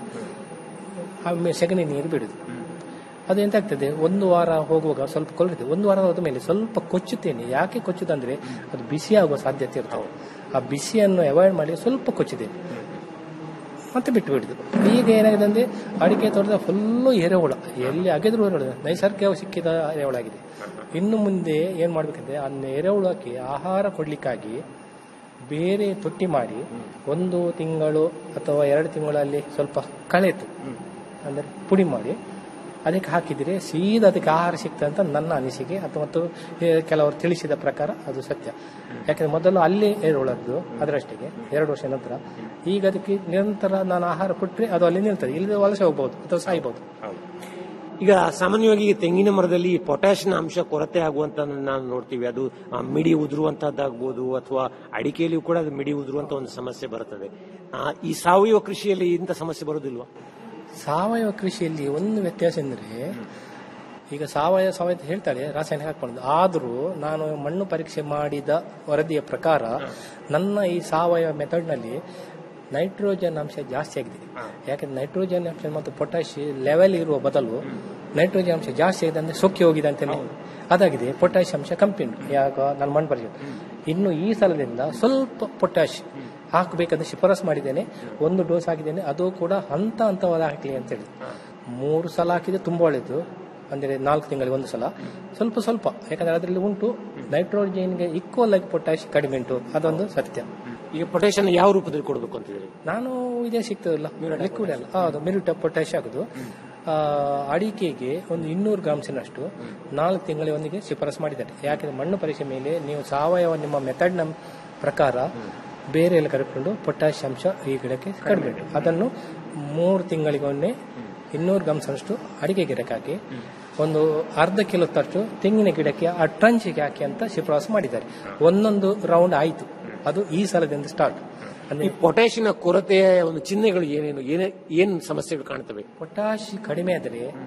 ಆಮೇಲೆ ಸಗಣಿ ನೀರು ಬಿಡುದು ಅದು ಎಂತ ಆಗ್ತದೆ ಒಂದು ವಾರ ಹೋಗುವಾಗ ಸ್ವಲ್ಪ ಕೊಲ್ಲಿದೆ ಒಂದು ವಾರ ಹೋದ ಮೇಲೆ ಸ್ವಲ್ಪ ಕೊಚ್ಚುತ್ತೇನೆ ಯಾಕೆ ಕೊಚ್ಚುದಂದ್ರೆ ಅದು ಬಿಸಿ ಆಗುವ ಸಾಧ್ಯತೆ ಇರ್ತವೆ ಆ ಬಿಸಿಯನ್ನು ಅವಾಯ್ಡ್ ಮಾಡಿ ಸ್ವಲ್ಪ ಕೊಚ್ಚಿದ್ದೇನೆ ಮತ್ತೆ ಬಿಟ್ಟು ಬಿಡುದು ಈಗ ಏನಾಗಿದೆ ಅಂದ್ರೆ ಅಡಿಕೆ ತೋಟದ ಫುಲ್ಲು ಎರೆಹುಳ ಎಲ್ಲಿ ಅಗೆದ್ರು ಎರೆಹುಳ ನೈಸರ್ಗಿಕ ಸಿಕ್ಕಿದ ಎರೆಹುಳ ಆಗಿದೆ ಇನ್ನು ಮುಂದೆ ಏನ್ ಮಾಡ್ಬೇಕಂದ್ರೆ ಆ ಎರೆಹುಳಕ್ಕೆ ಆಹಾರ ಕೊಡ್ಲಿಕ್ಕಾಗಿ ಬೇರೆ ತೊಟ್ಟಿ ಮಾಡಿ ಒಂದು ತಿಂಗಳು ಅಥವಾ ಎರಡು ತಿಂಗಳಲ್ಲಿ ಸ್ವಲ್ಪ ಕಳೆತು ಅಂದ್ರೆ ಪುಡಿ ಮಾಡಿ ಅದಕ್ಕೆ ಹಾಕಿದ್ರೆ ಸೀದಾ ಅದಕ್ಕೆ ಆಹಾರ ಸಿಗ್ತದೆ ಅಂತ ನನ್ನ ಅನಿಸಿಕೆ ಅಥವಾ ಮತ್ತು ಏ, ಕೆಲವರು ತಿಳಿಸಿದ ಪ್ರಕಾರ ಅದು ಸತ್ಯ ಯಾಕಂದ್ರೆ ಮೊದಲು ಅಲ್ಲಿ ಎರೆಹುಳದ್ದು ಅದರಷ್ಟಿಗೆ ಎರಡು ವರ್ಷ ನಂತರ ಈಗ ಅದಕ್ಕೆ ನಿರಂತರ ನಾನು ಆಹಾರ ಕೊಟ್ಟರೆ ಅದು ಅಲ್ಲಿ ನಿಲ್ತದೆ ಇಲ್ಲದೆ ವಲಸೆ ಹೋಗ್ಬೋದು ಅಥವಾ ಸಾಯ್ಬೋದು ಈಗ ಸಾಮಾನ್ಯವಾಗಿ ಈ ತೆಂಗಿನ ಮರದಲ್ಲಿ ಪೊಟ್ಯಾಷಿಯಂ ಅಂಶ ಕೊರತೆ ಆಗುವಂತ ನಾವು ನೋಡ್ತೀವಿ ಅದು ಆ, ಮಿಡಿ ಉದುರುವಂತಹದ್ದಾಗ್ಬೋದು ಅಥವಾ ಅಡಿಕೆಯಲ್ಲಿಯೂ ಕೂಡ ಅದು ಮಿಡಿ ಉದುರುವಂತ ಒಂದು ಸಮಸ್ಯೆ ಬರುತ್ತದೆ ಆ, ಈ ಸಾವಯವ ಕೃಷಿಯಲ್ಲಿ ಇಂಥ ಸಮಸ್ಯೆ ಬರೋದಿಲ್ವಾ ಸಾವಯವ ಕೃಷಿಯಲ್ಲಿ ಒಂದು ವ್ಯತ್ಯಾಸ ಎಂದ್ರೆ ಈಗ ಸಾವಯವ ಸಾವಯವ ಅಂತ ಹೇಳ್ತಾರೆ ರಾಸಾಯನಿಕ ಹಾಕೊಂಡು ಆದರೂ ನಾನು ಮಣ್ಣು ಪರೀಕ್ಷೆ ಮಾಡಿದ ವರದಿಯ ಪ್ರಕಾರ ನನ್ನ ಈ ಸಾವಯವ ಮೆಥಡ್ನಲ್ಲಿ ನೈಟ್ರೋಜನ್ ಅಂಶ ಜಾಸ್ತಿ ಆಗಿದೆ ಯಾಕಂದ್ರೆ ನೈಟ್ರೋಜನ್ ಅಂಶ ಮತ್ತು ಪೊಟ್ಯಾಶಿ ಲೆವೆಲ್ ಇರುವ ಬದಲು ನೈಟ್ರೋಜನ್ ಅಂಶ ಜಾಸ್ತಿ ಆಗಿದೆ ಅಂದ್ರೆ ಸೊಕ್ಕಿ ಹೋಗಿದೆ ಅಂತ ಅದಾಗಿದೆ ಪೊಟ್ಯಾಶ್ ಅಂಶ ಕಮ್ಮಿ ಉಂಟು ಯಾಕ ನಾನು ಮಣ್ಣು ಪರೀಕ್ಷೆ ಇನ್ನು ಈ ಸಲದಿಂದ ಸ್ವಲ್ಪ ಪೊಟ್ಯಾಶ್ ಹಾಕಬೇಕಂತ ಶಿಫಾರಸ್ ಮಾಡಿದ್ದೇನೆ ಒಂದು ಡೋಸ್ ಹಾಕಿದ್ದೇನೆ ಅದು ಕೂಡ ಹಂತ ಹಂತವಾದ ಹಾಕಲಿ ಅಂತೇಳಿ ಮೂರು ಸಲ ಹಾಕಿದ್ರೆ ತುಂಬಾ ಒಳ್ಳೆಯದು ಅಂದರೆ ನಾಲ್ಕು ತಿಂಗಳಿಗೆ ಒಂದು ಸಲ ಸ್ವಲ್ಪ ಸ್ವಲ್ಪ ಯಾಕಂದ್ರೆ ಅದರಲ್ಲಿ ಉಂಟು ನೈಟ್ರೋಜನ್ಗೆ ಈಕ್ವಲ್ ಆಗಿ ಪೊಟ್ಯಾಶ್ ಕಡಿಮೆ ಉಂಟು ಅದೊಂದು ಸತ್ಯ ಈಗ ಪೊಟ್ಯಾಷಿಯಂ ಯಾವ ರೂಪದಲ್ಲಿ ಕೊಡಬೇಕು ಅಂತಿದ್ರೆ ನಾನು ಇದೇ ಸಿಗ್ತದಲ್ಲ ಲಿಕ್ವಿಡ್ ಅಲ್ಲ ಹೌದು ಮಿರಿಟ ಪೊಟ್ಯಾಶ್ ಆಗುದು ಆ, ಅಡಿಕೆಗೆ ಒಂದು ಇನ್ನೂರು ಗ್ರಾಮ್ಸಿನಷ್ಟು ನಾಲ್ಕು ತಿಂಗಳಿಗೊಂದಿಗೆ ಶಿಫಾರಸ್ ಮಾಡಿದ್ದಾರೆ ಯಾಕೆಂದ್ರೆ ಮಣ್ಣು ಪರೀಕ್ಷೆ ಮೇಲೆ ನೀವು ಸಾವಯವ ನಿಮ್ಮ ಮೆಥಡ್ನ ಪ್ರಕಾರ ಬೇರೆ ಎಲ್ಲ ಕರೆದುಕೊಂಡು ಪೊಟ್ಯಾಶ್ ಅಂಶ ಈ ಗಿಡಕ್ಕೆ ಕಡಿಮೆ ಉಂಟು ಅದನ್ನು ಮೂರು ತಿಂಗಳಿಗೊಮ್ಮೆ ಇನ್ನೂರು ಗ್ರಾಮ್ಸಷ್ಟು ಅಡಿಕೆ ಗಿಡಕ್ಕೆ ಹಾಕಿ ಒಂದು ಅರ್ಧ ಕಿಲೋ ತಟ್ಟು ತೆಂಗಿನ ಗಿಡಕ್ಕೆ ಆ ಟ್ರಂಚಿಗೆ ಹಾಕಿ ಅಂತ ಶಿಫಾರಸ್ ಮಾಡಿದ್ದಾರೆ ಒಂದೊಂದು ರೌಂಡ್ ಆಯಿತು ಅದು ಈ ಸಲದಿಂದ ಸ್ಟಾರ್ಟ್ ಈ ಪೊಟ್ಯಾಷಿಯಂ ಕೊರತೆಯ ಒಂದು ಚಿಹ್ನೆಗಳು ಏನೇನು ಏನೇ ಏನ್ ಸಮಸ್ಯೆಗಳು ಕಾಣ್ತವೆ ಪೊಟ್ಯಾಶ್ ಕಡಿಮೆ ಆದರೆ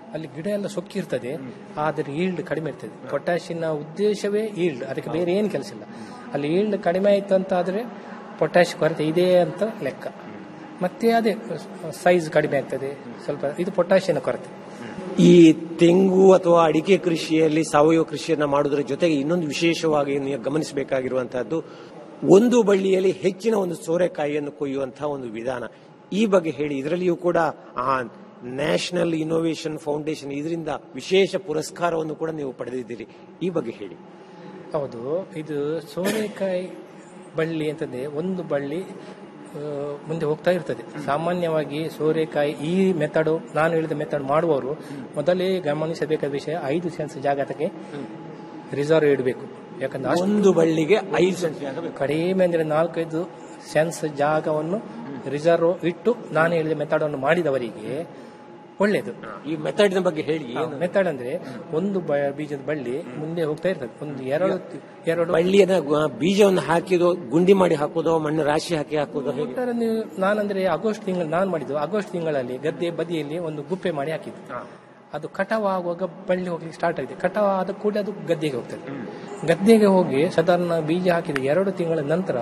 ಅಲ್ಲಿ ಗಿಡ ಎಲ್ಲ ಸೊಕ್ಕಿರ್ತದೆ ಆದರೆ ಈಲ್ಡ್ ಕಡಿಮೆ ಇರ್ತದೆ ಪೊಟ್ಯಾಷಿಯನ್ನ ಉದ್ದೇಶವೇ ಈಲ್ಡ್ ಅದಕ್ಕೆ ಬೇರೆ ಏನು ಕೆಲಸ ಇಲ್ಲ ಅಲ್ಲಿ ಈಲ್ಡ್ ಕಡಿಮೆ ಆಯ್ತು ಅಂತ ಆದರೆ ಪೊಟ್ಯಾಷ್ ಕೊರತೆ ಇದೆ ಅಂತ ಲೆಕ್ಕ ಮತ್ತೆ ಅದೇ ಸೈಜ್ ಕಡಿಮೆ ಆಗ್ತದೆ ಸ್ವಲ್ಪ ಇದು ಪೊಟ್ಯಾಷಿಯನ ಕೊರತೆ ಈ ತೆಂಗು ಅಥವಾ ಅಡಿಕೆ ಕೃಷಿಯಲ್ಲಿ ಸಾವಯವ ಕೃಷಿಯನ್ನ ಮಾಡುವುದರ ಜೊತೆಗೆ ಇನ್ನೊಂದು ವಿಶೇಷವಾಗಿ ನೀವು ಗಮನಿಸಬೇಕಾಗಿರುವಂತಹದ್ದು ಒಂದು ಬಳ್ಳಿಯಲ್ಲಿ ಹೆಚ್ಚಿನ ಒಂದು ಸೋರೆಕಾಯಿಯನ್ನು ಕೊಯ್ಯುವಂತಹ ಒಂದು ವಿಧಾನ ಈ ಬಗ್ಗೆ ಹೇಳಿ ಇದರಲ್ಲಿಯೂ ಕೂಡ ಆ ನ್ಯಾಷನಲ್ ಇನೋವೇಷನ್ ಫೌಂಡೇಶನ್ ಇದರಿಂದ ವಿಶೇಷ ಪುರಸ್ಕಾರವನ್ನು ಕೂಡ ನೀವು ಪಡೆದಿದ್ದೀರಿ ಈ ಬಗ್ಗೆ ಹೇಳಿ ಹೌದು ಇದು ಸೋರೆಕಾಯಿ ಬಳ್ಳಿ ಅಂತಂದ್ರೆ ಒಂದು ಬಳ್ಳಿ ಆ, ಮುಂದೆ ಹೋಗ್ತಾ ಇರ್ತದೆ ಸಾಮಾನ್ಯವಾಗಿ ಸೋರೆಕಾಯಿ ಈ ಮೆಥಡ್ ನಾನು ಹೇಳಿದ ಮೆಥಡ್ ಮಾಡುವವರು ಮೊದಲೇ ಗಮನಿಸಬೇಕಾದ ವಿಷಯ ಐದು ಸೆನ್ಸ್ ಜಾಗತಕ್ಕೆ ರಿಸರ್ವ್ ಇಡಬೇಕು ಯಾಕಂದ್ರೆ ಅಷ್ಟು ಒಂದು ಬಳ್ಳಿಗೆ ಐದು ಸೆಂಟ್ ಜಾಗ ಬೇಕು. ಕಡಿಮೆ ಅಂದ್ರೆ ನಾಲ್ಕೈದು ಸೆನ್ಸ್ ಜಾಗವನ್ನು ರಿಸರ್ವ್ ಇಟ್ಟು ನಾನು ಹೇಳಿದ ಮೆಥಡ್ ಅನ್ನು ಮಾಡಿದವರಿಗೆ ಒಳ್ಳೇದು ಈ ಮೆಥಡ್ ಬಗ್ಗೆ ಹೇಳಿ ಏನು? ಮೆಥಡ್ ಅಂದ್ರೆ ಒಂದು ಬ- ಬೀಜದ ಬಳ್ಳಿ ಮುಂದೆ ಹೋಗ್ತಾ ಇರ್ತದೆ ಒಂದು ಎರಡು ಎರಡು ಬಳ್ಳಿಯನ್ನ ಗು- ಬೀಜವನ್ನು ಹಾಕಿದೋ ಗುಂಡಿ ಮಾಡಿ ಹಾಕೋದೋ ಮಣ್ಣು ರಾಶಿ ಹಾಕಿ ಹಾಕೋದೋ ಹೇಗೆ ಒಟ್ಟಾರೆ ನೀವು ನಾನಂದ್ರೆ ಆಗಸ್ಟ್ ತಿಂಗಳು ನಾನು ಮಾಡಿದ್ದು ಆಗಸ್ಟ್ ತಿಂಗಳಲ್ಲಿ ಗದ್ದೆ ಬದಿಯಲ್ಲಿ ಒಂದು ಗುಪ್ಪೆ ಮಾಡಿ ಹಾಕಿದ್ದು ಅದು ಕಟಾವ್ ಆಗುವಾಗ ಬಳ್ಳಿ ಹೋಗ್ಲಿಕ್ಕೆ ಸ್ಟಾರ್ಟ್ ಆಗಿದೆ ಕಟಾವ್ ಆದ ಕೂಡ ಅದು ಗದ್ದೆಗೆ ಹೋಗ್ತದೆ ಗದ್ದೆಗೆ ಹೋಗಿ ಸಾಧಾರಣ ಬೀಜ ಹಾಕಿದ ಎರಡು ತಿಂಗಳ ನಂತರ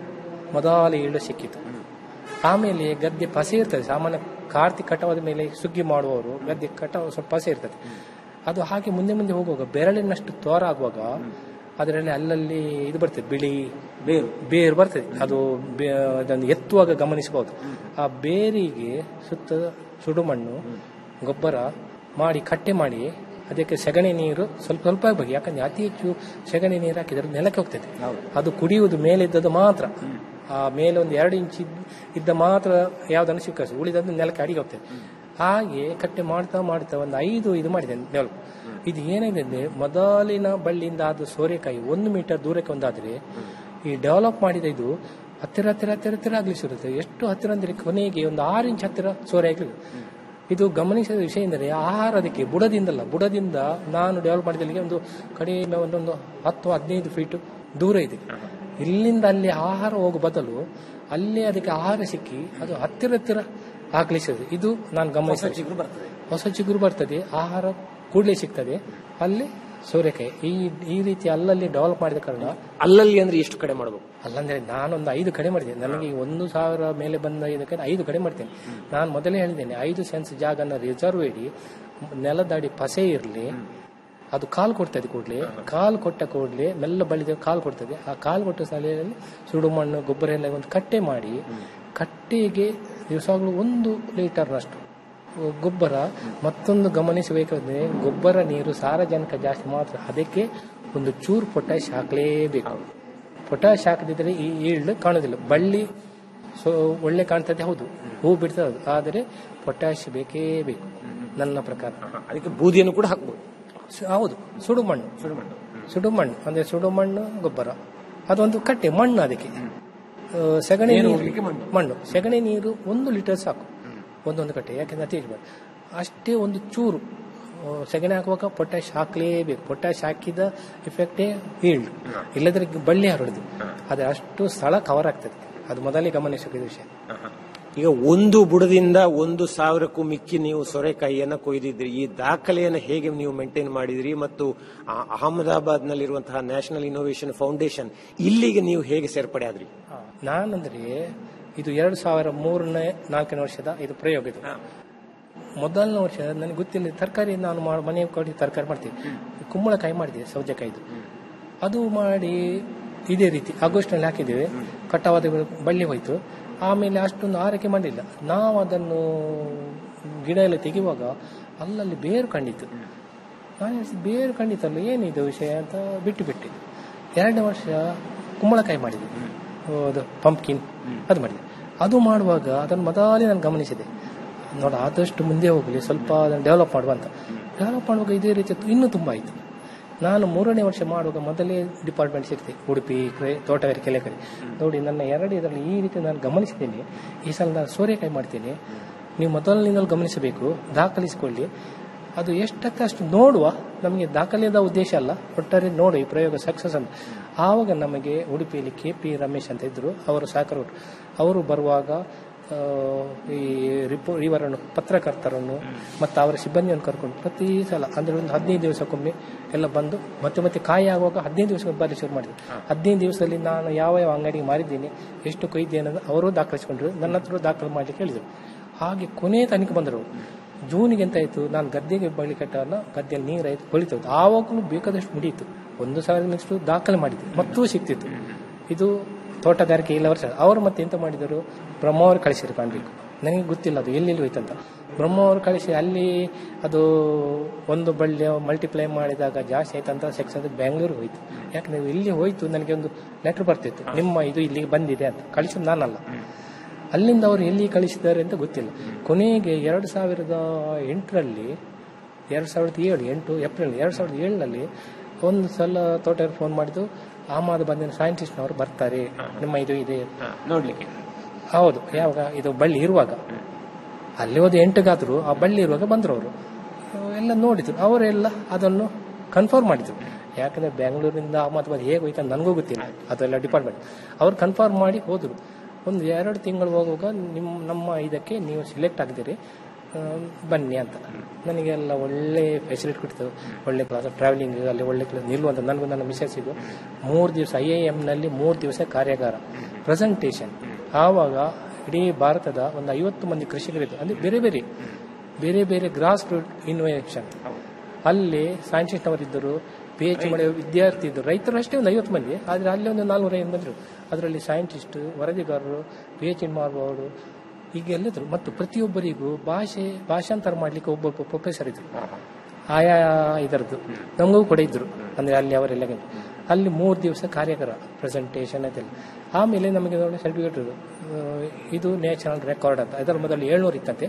ಮೊದಲ ಈಳು ಸಿಕ್ಕಿತು ಆಮೇಲೆ ಗದ್ದೆ ಪಸೆ ಇರ್ತದೆ ಸಾಮಾನ್ಯ ಕಾರ್ತಿಕ್ ಕಟಾವಾದ ಮೇಲೆ ಸುಗ್ಗಿ ಮಾಡುವವರು ಗದ್ದೆ ಕಟಾವು ಸ್ವಲ್ಪ ಪಸೆ ಇರ್ತದೆ ಅದು ಹಾಗೆ ಮುಂದೆ ಮುಂದೆ ಹೋಗುವಾಗ ಬೆರಳಿನಷ್ಟು ತೋರ ಆಗುವಾಗ ಅದರಲ್ಲಿ ಅಲ್ಲಲ್ಲಿ ಇದು ಬರ್ತದೆ ಬಿಳಿ ಬೇರು ಬೇರು ಬರ್ತದೆ ಅದು ಬೇ- ಅದನ್ನು ಎತ್ತುವಾಗ ಗಮನಿಸಬಹುದು ಆ ಬೇರಿಗೆ ಸುತ್ತ ಸುಡುಮಣ್ಣು ಗೊಬ್ಬರ ಮಾಡಿ ಕಟ್ಟೆ ಮಾಡಿ ಅದಕ್ಕೆ ಸಗಣಿ ನೀರು ಸ್ವಲ್ಪ ಸ್ವಲ್ಪ ಆಗಬೇಕು ಯಾಕಂದ್ರೆ ಅತಿ ಹೆಚ್ಚು ಸಗಣಿ ನೀರು ಹಾಕಿದ್ರೆ ಅದು ನೆಲಕ್ಕೆ ಹೋಗ್ತದೆ ಅದು ಕುಡಿಯುವುದು ಮೇಲಿದ್ದದ್ದು ಮಾತ್ರ ಆ ಮೇಲೆ ಒಂದು ಎರಡು ಇಂಚ್ ಇದ್- ಇದ್ದ ಮಾತ್ರ ಯಾವ್ದನ್ನು ಸ್ವೀಕರಿಸಿ ಉಳಿದದ್ದು ನೆಲಕ್ಕೆ ಅಡಿಗೆ ಹೋಗ್ತದೆ ಹಾಗೆ ಕಟ್ಟೆ ಮಾಡ್ತಾ ಮಾಡ್ತಾ ಒಂದು ಐದು ಇದು ಮಾಡಿದೆ ಡೆವಲಪ್ ಇದು ಏನಾಗಿದೆ ಅಂದ್ರೆ ಮೊದಲಿನ ಬಳ್ಳಿಯಿಂದ ಆದ ಸೋರೆಕಾಯಿ ಒಂದು ಮೀಟರ್ ದೂರಕ್ಕೆ ಒಂದಾದ್ರೆ ಈ ಡೆವಲಪ್ ಮಾಡಿದ ಇದು ಹತ್ತಿರ ಹತ್ತಿರ ಹತ್ತಿರ ಹತ್ತಿರ ಆಗ್ಲಿಸಿರುತ್ತೆ ಎಷ್ಟು ಹತ್ತಿರ ಅಂದ್ರೆ ಕೊನೆಗೆ ಒಂದು ಆರು ಇಂಚ್ ಹತ್ತಿರ ಸೋರೆ ಆಗ್ಲಿದೆ ಇದು ಗಮನಿಸಿದ ವಿಷಯ ಎಂದರೆ ಆಹಾರ ಅದಕ್ಕೆ ಬುಡದಿಂದಲ್ಲ ಬುಡದಿಂದ ನಾನು ಡೆವಲಪ್ ಮಾಡಿದಲ್ಲಿಗೆ ಒಂದು ಕಡಿಮೆ ಒಂದೊಂದು ಹತ್ತು ಹದಿನೈದು ಫೀಟ್ ದೂರ ಇದೆ ಇಲ್ಲಿಂದ ಅಲ್ಲಿ ಆಹಾರ ಹೋಗೋ ಬದಲು ಅಲ್ಲೇ ಅದಕ್ಕೆ ಆಹಾರ ಸಿಕ್ಕಿ ಅದು ಹತ್ತಿರ ಹತ್ತಿರ ಆಗ್ಲಿಸಿದೆ ಇದು ನಾನು ಗಮನಿಸಿದ ಹೊಸ ಚಿಗುರು ಬರ್ತದೆ ಆಹಾರ ಕೂಡಲೇ ಸಿಗ್ತದೆ ಅಲ್ಲಿ ಸೋರೆಕಾಯಿ ಈ ಈ ರೀತಿ ಅಲ್ಲಲ್ಲಿ ಡೆವಲಪ್ ಮಾಡಿದ ಕಾರಣ ಅಲ್ಲಲ್ಲಿ ಅಂದ್ರೆ ಎಷ್ಟು ಕಡೆ ಮಾಡಬೇಕು ಅಲ್ಲಂದ್ರೆ ನಾನೊಂದು ಐದು ಕಡೆ ಮಾಡಿದ್ದೇನೆ ನನಗೆ ಈ ಒಂದು ಸಾವಿರ ಮೇಲೆ ಬಂದ ಇದಕ್ಕೆ ಐದು ಕಡೆ ಮಾಡ್ತೇನೆ ನಾನು ಮೊದಲೇ ಹೇಳಿದ್ದೇನೆ ಐದು ಸೆನ್ಸ್ ಜಾಗನ ರಿಸರ್ವ್ ಇಡಿ ನೆಲದಡಿ ಪಸೆ ಇರಲಿ ಅದು ಕಾಲು ಕೊಡ್ತದೆ ಕೂಡಲೇ ಕಾಲು ಕೊಟ್ಟ ಕೂಡಲೇ ಮೆಲ್ಲ ಬಳಿದ ಕಾಲು ಕೊಡ್ತದೆ ಆ ಕಾಲು ಕೊಟ್ಟ ಸ್ಥಳದಲ್ಲಿ ಸುಡು ಮಣ್ಣು ಗೊಬ್ಬರ ಎಲ್ಲ ಒಂದು ಕಟ್ಟೆ ಮಾಡಿ ಕಟ್ಟೆಗೆ ದಿವಸಗಳು ಒಂದು ಲೀಟರ್ನಷ್ಟು ಗೊಬ್ಬರ ಮತ್ತೊಂದು ಗಮನಿಸಬೇಕಾದ್ರೆ ಗೊಬ್ಬರ ನೀರು ಸಾರಜನಕ ಜಾಸ್ತಿ ಮಾತ್ರ ಅದಕ್ಕೆ ಒಂದು ಚೂರು ಪೊಟ್ಯಾಶ್ ಹಾಕಲೇಬೇಕು ಪೊಟ್ಯಾಶ್ ಹಾಕದಿದ್ರೆ ಈ ಈಲ್ಡ್ ಕಾಣೋದಿಲ್ಲ ಬಳ್ಳಿ ಸೊ ಒಳ್ಳೆ ಕಾಣ್ತದೆ ಹೌದು ಹೂ ಬಿಡ್ತದೆ ಅದು ಆದರೆ ಪೊಟ್ಯಾಶ್ ಬೇಕೇ ಬೇಕು ನನ್ನ ಪ್ರಕಾರ ಅದಕ್ಕೆ ಬೂದಿಯನ್ನು ಕೂಡ ಹಾಕ್ಬೋದು ಸು- ಹೌದು ಸುಡು ಮಣ್ಣು ಸುಡು ಮಣ್ಣು ಅಂದ್ರೆ ಸುಡು ಮಣ್ಣು ಗೊಬ್ಬರ ಅದೊಂದು ಕಟ್ಟೆ ಮಣ್ಣು ಅದಕ್ಕೆ ಆ, ಸಗಣಿ ನೀರು ನೀರು ಹೋಗ್ಲಿಕ್ಕೆ ಮಣ್ಣು. ಮಣ್ಣು ಸಗಣಿ ನೀರು ಒಂದು ಲೀಟರ್ ಸಾಕು ಒಂದೊಂದು ಕಟ್ಟೆ ಯಾಕೆಂದ್ರೆ ಅತಿ ಹೆಚ್ಚು ಬೇಡ. ಅಷ್ಟೇ ಒಂದು ಚೂರು ಆ, ಸಗಣಿ ಹಾಕುವಾಗ ಪೊಟ್ಯಾಶ್ ಹಾಕಲೇಬೇಕು ಪೊಟ್ಯಾಶ್ ಹಾಕಿದ ಇಫೆಕ್ಟೇ ಈಲ್ಡ್ ಇಲ್ಲದ್ರೆ ಬಳ್ಳಿ ಹರಡುದು ಆದ್ರೆ ಅಷ್ಟು ಸ್ಥಳ ಕವರ್ ಆಗ್ತದೆ ಅದು ಮೊದಲೇ ಗಮನಿಸಬೇಕಿದ ವಿಷಯ ಈಗ ಒಂದು ಬುಡದಿಂದ ಒಂದು ಸಾವಿರಕ್ಕೂ ಮಿಕ್ಕಿ ನೀವು ಸೊರೆಕಾಯಿಯನ್ನ ಕೊಯ್ದಿದ್ರಿ ಈ ದಾಖಲೆಯನ್ನು ಹೇಗೆ ನೀವು ಮೇಂಟೈನ್ ಮಾಡಿದ್ರಿ ಮತ್ತು ಆ ಅಹಮದಾಬಾದ್ ನಲ್ಲಿರುವಂತಹ ನ್ಯಾಷನಲ್ ಇನೋವೇಷನ್ ಫೌಂಡೇಶನ್ ಇಲ್ಲಿಗೆ ನೀವು ಹೇಗೆ ಸೇರ್ಪಡೆ ಆದ್ರಿ ನಾನಂದ್ರೆ ಇದು ಎರಡು ಸಾವಿರ ಮೂರನೇ ನಾಲ್ಕನೇ ವರ್ಷದ ಇದು ಪ್ರಯೋಗ ಇದು ಮೊದಲನೇ ವರ್ಷ ನನಗೆ ಗೊತ್ತಿಲ್ಲ ತರಕಾರಿ ನಾನು ಮಾ- ಮನೆ ಕೊಡಿ ತರಕಾರಿ ಮಾಡ್ತೀನಿ ಕುಂಬಳಕಾಯಿ ಮಾಡಿದೆ ಸೌತೆಕಾಯಿದು ಅದು ಮಾಡಿ ಇದೇ ರೀತಿ ಆಗಸ್ಟ್ನಲ್ಲಿ ಹಾಕಿದ್ದೇವೆ ಕಟ್ಟವಾದ ಬಳ್ಳಿ ಹೋಯ್ತು ಆಮೇಲೆ ಅಷ್ಟೊಂದು ಆರೈಕೆ ಮಾಡಲಿಲ್ಲ ನಾವು ಅದನ್ನು ಗಿಡ ಎಲ್ಲ ತೆಗೆಯುವಾಗ ಅಲ್ಲಲ್ಲಿ ಬೇರು ಕಂಡಿತು ನಾನು ಹೇಳ್ದೆ, ಬೇರು ಕಂಡಿತಲ್ಲ ಏನಿದು ವಿಷಯ ಅಂತ ಬಿಟ್ಟು ಬಿಟ್ಟೆ ಎರಡನೇ ವರ್ಷ ಕುಂಬಳಕಾಯಿ ಮಾಡಿದೆ ಅದು ಪಂಪ್ಕಿನ್ ಅದು ಮಾಡಿದೆ ಅದು ಮಾಡುವಾಗ ಅದನ್ನು ಮೊದಲೇ ನಾನು ಗಮನಿಸಿದೆ ನೋಡ ಆದಷ್ಟು ಮುಂದೆ ಹೋಗಲಿ ಸ್ವಲ್ಪ ಅದನ್ನು ಡೆವಲಪ್ ಮಾಡುವ ಅಂತ ಡೆವಲಪ್ ಮಾಡುವಾಗ ಇದೇ ರೀತಿ ಇನ್ನೂ ತುಂಬ ಆಯಿತು ನಾನು ಮೂರನೇ ವರ್ಷ ಮಾಡುವಾಗ ಮೊದಲೇ ಡಿಪಾರ್ಟ್ಮೆಂಟ್ ಸಿಗ್ತೆ ಉಡುಪಿ ಕ್ರೆ- ತೋಟಗಾರಿಕೆ ಕೆಲೆಕರಿ ನೋಡಿ ನನ್ನ ಎರಡು ಇದರಲ್ಲಿ ಈ ರೀತಿ ನಾನು ಗಮನಿಸಿದ್ದೇನೆ ಈ ಸಲ ನಾನು ಸೋರೆಕಾಯಿ ಮಾಡ್ತೇನೆ ನೀವು ಮೊದಲಿನಿಂದಲೂ ಗಮನಿಸಬೇಕು ದಾಖಲಿಸಿಕೊಳ್ಳಿ ಅದು ಎಷ್ಟಕ್ಕೆ ಅಷ್ಟು ನೋಡುವ ನಮಗೆ ದಾಖಲೆದ ಉದ್ದೇಶ ಅಲ್ಲ ಒಟ್ಟಾರೆ ನೋಡು ಈ ಪ್ರಯೋಗ ಸಕ್ಸಸ್ ಅಂತ ಆವಾಗ ನಮಗೆ ಉಡುಪಿಯಲ್ಲಿ ಕೆ ಪಿ ರಮೇಶ್ ಅಂತ ಇದ್ರು ಅವರು ಸಹಕಾರ ಕೊಟ್ರು ಅವರು ಬರುವಾಗ ಆ, ಈ ರಿಪೋ ಇವರನ್ನು ಪತ್ರಕರ್ತರನ್ನು ಮತ್ತು ಅವರ ಸಿಬ್ಬಂದಿಯನ್ನು ಕರ್ಕೊಂಡು ಪ್ರತಿ ಸಲ ಅಂದರೆ ಒಂದು ಹದಿನೈದು ದಿವಸಕ್ಕೊಮ್ಮೆ ಎಲ್ಲ ಬಂದು ಮತ್ತೆ ಮತ್ತೆ ಕಾಯಿ ಆಗುವಾಗ ಹದಿನೈದು ದಿವಸ ಬರಲಿ ಶುರು ಮಾಡಿದ್ರು ಹದಿನೈದು ದಿವಸದಲ್ಲಿ ನಾನು ಯಾವ ಯಾವ ಅಂಗಡಿಗೆ ಮಾರಿದ್ದೀನಿ ಎಷ್ಟು ಕೊಯ್ದೆ ಅನ್ನೋದು ಅವರು ದಾಖಲಿಸಿಕೊಂಡ್ರು ನನ್ನ ಹತ್ರ ದಾಖಲು ಮಾಡಲಿಕ್ಕೆ ಹೇಳಿದರು ಹಾಗೆ ಕೊನೆ ತನಕ ಬಂದರು ಜೂನಿಗೆ ಎಂತ ಆಯಿತು ನಾನು ಗದ್ದೆಗೆ ಬಳಿ ಕಟ್ಟಲ್ಲ ಗದ್ದೆಯಲ್ಲಿ ನೀರಾಯಿತು ಬಳಿತು ಆವಾಗಲೂ ಬೇಕಾದಷ್ಟು ಮುಡಿಯಿತು ಒಂದು ಸಾವಿರ ಮಿಕ್ಸ್ಟು ದಾಖಲೆ ಮಾಡಿದ್ದು ಮತ್ತೂ ಸಿಕ್ತಿತ್ತು ಇದು ತೋಟಗಾರಿಕೆ ಇಲ್ಲ ವರ್ಷ ಅವರು ಮತ್ತೆ ಎಂತ ಮಾಡಿದರು ಬ್ರಹ್ಮಾವರು ಕಳಿಸಿರು ಕಾಣಬೇಕು ನನಗೆ ಗೊತ್ತಿಲ್ಲ ಅದು ಎಲ್ಲೆಲ್ಲಿ ಹೋಯ್ತಂತ ಬ್ರಹ್ಮಾವರು ಕಳಿಸಿ ಅಲ್ಲಿ ಅದು ಒಂದು ಬಳ್ಳಿ ಮಲ್ಟಿಪ್ಲೈ ಮಾಡಿದಾಗ ಜಾಸ್ತಿ ಆಯ್ತಂತ ಸೆಕ್ಷನ್ ಬೆಂಗಳೂರು ಹೋಯ್ತು ಯಾಕಂದ್ರೆ ಇಲ್ಲಿ ಹೋಯ್ತು ನನಗೆ ಒಂದು ಲೆಟರ್ ಬರ್ತಿತ್ತು ನಿಮ್ಮ ಇದು ಇಲ್ಲಿಗೆ ಬಂದಿದೆ ಅಂತ ಕಳಿಸಿದ್ದು ನಾನಲ್ಲ ಅಲ್ಲಿಂದ ಅವರು ಎಲ್ಲಿ ಕಳಿಸಿದ್ದಾರೆ ಅಂತ ಗೊತ್ತಿಲ್ಲ ಕೊನೆಗೆ ಎರಡು ಸಾವಿರದ ಎಂಟರಲ್ಲಿ ಎರಡು ಸಾವಿರದ ಏಳು ಎಂಟು ಏಪ್ರಿಲ್ ಎರಡು ಸಾವಿರದ ಏಳರಲ್ಲಿ ಒಂದು ಸಲ ತೋಟಗಾರ ಫೋನ್ ಮಾಡಿದ್ದು ಆಮಾದ ಬಂದಿನ ಸೈಂಟಿಸ್ಟ್ನವರು ಬರ್ತಾರೆ ನಿಮ್ಮ ಇದು ಇದೆ ನೋಡ್ಲಿಕ್ಕೆ ಹೌದು ಯಾವಾಗ ಇದು ಬಳ್ಳಿ ಇರುವಾಗ ಅಲ್ಲಿ ಹೋದ ಎಂಟುಗಾದ್ರು ಆ ಬಳ್ಳಿ ಇರುವಾಗ ಬಂದರು ಅವರು ಎಲ್ಲ ನೋಡಿದ್ರು ಅವರೆಲ್ಲ ಅದನ್ನು ಕನ್ಫರ್ಮ್ ಮಾಡಿದ್ರು ಯಾಕಂದ್ರೆ ಬೆಂಗಳೂರಿನಿಂದ ಅಹಮದಾಬಾದ್ ಹೇಗೆ ಹೋಯ್ತು ಅಂತ ನನಗೂ ಗೊತ್ತಿಲ್ಲ ಅದೆಲ್ಲ ಡಿಪಾರ್ಟ್ಮೆಂಟ್ ಅವ್ರು ಕನ್ಫರ್ಮ್ ಮಾಡಿ ಹೋದ್ರು ಒಂದು ಎರಡು ತಿಂಗಳು ಹೋಗುವಾಗ ನಿಮ್ಮ ನಮ್ಮ ಇದಕ್ಕೆ ನೀವು ಸಿಲೆಕ್ಟ್ ಆಗಿದ್ದೀರಿ ಆ, ಬನ್ನಿ ಅಂತ ನನಗೆಲ್ಲ ಒಳ್ಳೆ ಫೆಸಿಲಿಟಿ ಕೊಡ್ತು ಒಳ್ಳೆ ಕ್ಲಾಸ್ ಟ್ರಾವೆಲಿಂಗ್ ಅಲ್ಲಿ ಒಳ್ಳೆ ಕ್ಲಾಸ್ ನಿಲ್ಲುವಂತ ನನಗೂ ನನ್ನ ಮಿಸಸ್ಸಿಗೂ ಮೂರು ದಿವಸ ಐ ಐ ಎಮ್ನಲ್ಲಿ ಮೂರು ದಿವಸ ಕಾರ್ಯಾಗಾರ ಪ್ರೆಸೆಂಟೇಷನ್ ಆವಾಗ ಇಡೀ ಭಾರತದ ಒಂದು ಐವತ್ತು ಮಂದಿ ಕೃಷಿಕರಿದ್ದು ಅಂದರೆ ಬೇರೆ ಬೇರೆ ಬೇರೆ ಬೇರೆ ಗ್ರಾಸ್ ರೂಟ್ ಇನ್ವೇಷನ್ ಅಲ್ಲಿ ಸೈಂಟಿಸ್ಟ್ ಅವರಿದ್ದರು ಪಿ ಎಚ್ ಮಾಡಿ ವಿದ್ಯಾರ್ಥಿ ಇದ್ದರು ರೈತರು ಅಷ್ಟೇ ಒಂದು ಐವತ್ತು ಮಂದಿ ಆದರೆ ಅಲ್ಲಿ ಒಂದು ನಾಲ್ನೂರೈದು ಬಂದರು ಅದರಲ್ಲಿ ಸೈಂಟಿಸ್ಟ್ ವರದಿಗಾರರು ಪಿ ಎಚ್ ಡಿ ಮಾಡುವವರು ಹೀಗೆಲ್ಲಿದ್ರು ಮತ್ತು ಪ್ರತಿಯೊಬ್ಬರಿಗೂ ಭಾಷೆ ಭಾಷಾಂತರ ಮಾಡಲಿಕ್ಕೆ ಒಬ್ಬೊಬ್ಬ ಪ್ರೊಫೆಸರ್ ಇದ್ರು ಆಯಾ ಇದರದ್ದು ನಮಗೂ ಕೂಡ ಇದ್ರು ಅಂದರೆ ಅಲ್ಲಿ ಅವರೆಲ್ಲ ಅಲ್ಲಿ ಮೂರು ದಿವಸ ಕಾರ್ಯಾಗಾರ ಪ್ರೆಸೆಂಟೇಷನ್ ಅದೆಲ್ಲ ಆಮೇಲೆ ನಮಗೆ ನೋಡಿ ಸರ್ಟಿಫಿಕೇಟ್ ಇದು ಇದು ನ್ಯಾಷನಲ್ ರೆಕಾರ್ಡ್ ಅಂತ ಅದರ ಮೊದಲು ಏಳ್ನೂರು ಇತ್ತಂತೆ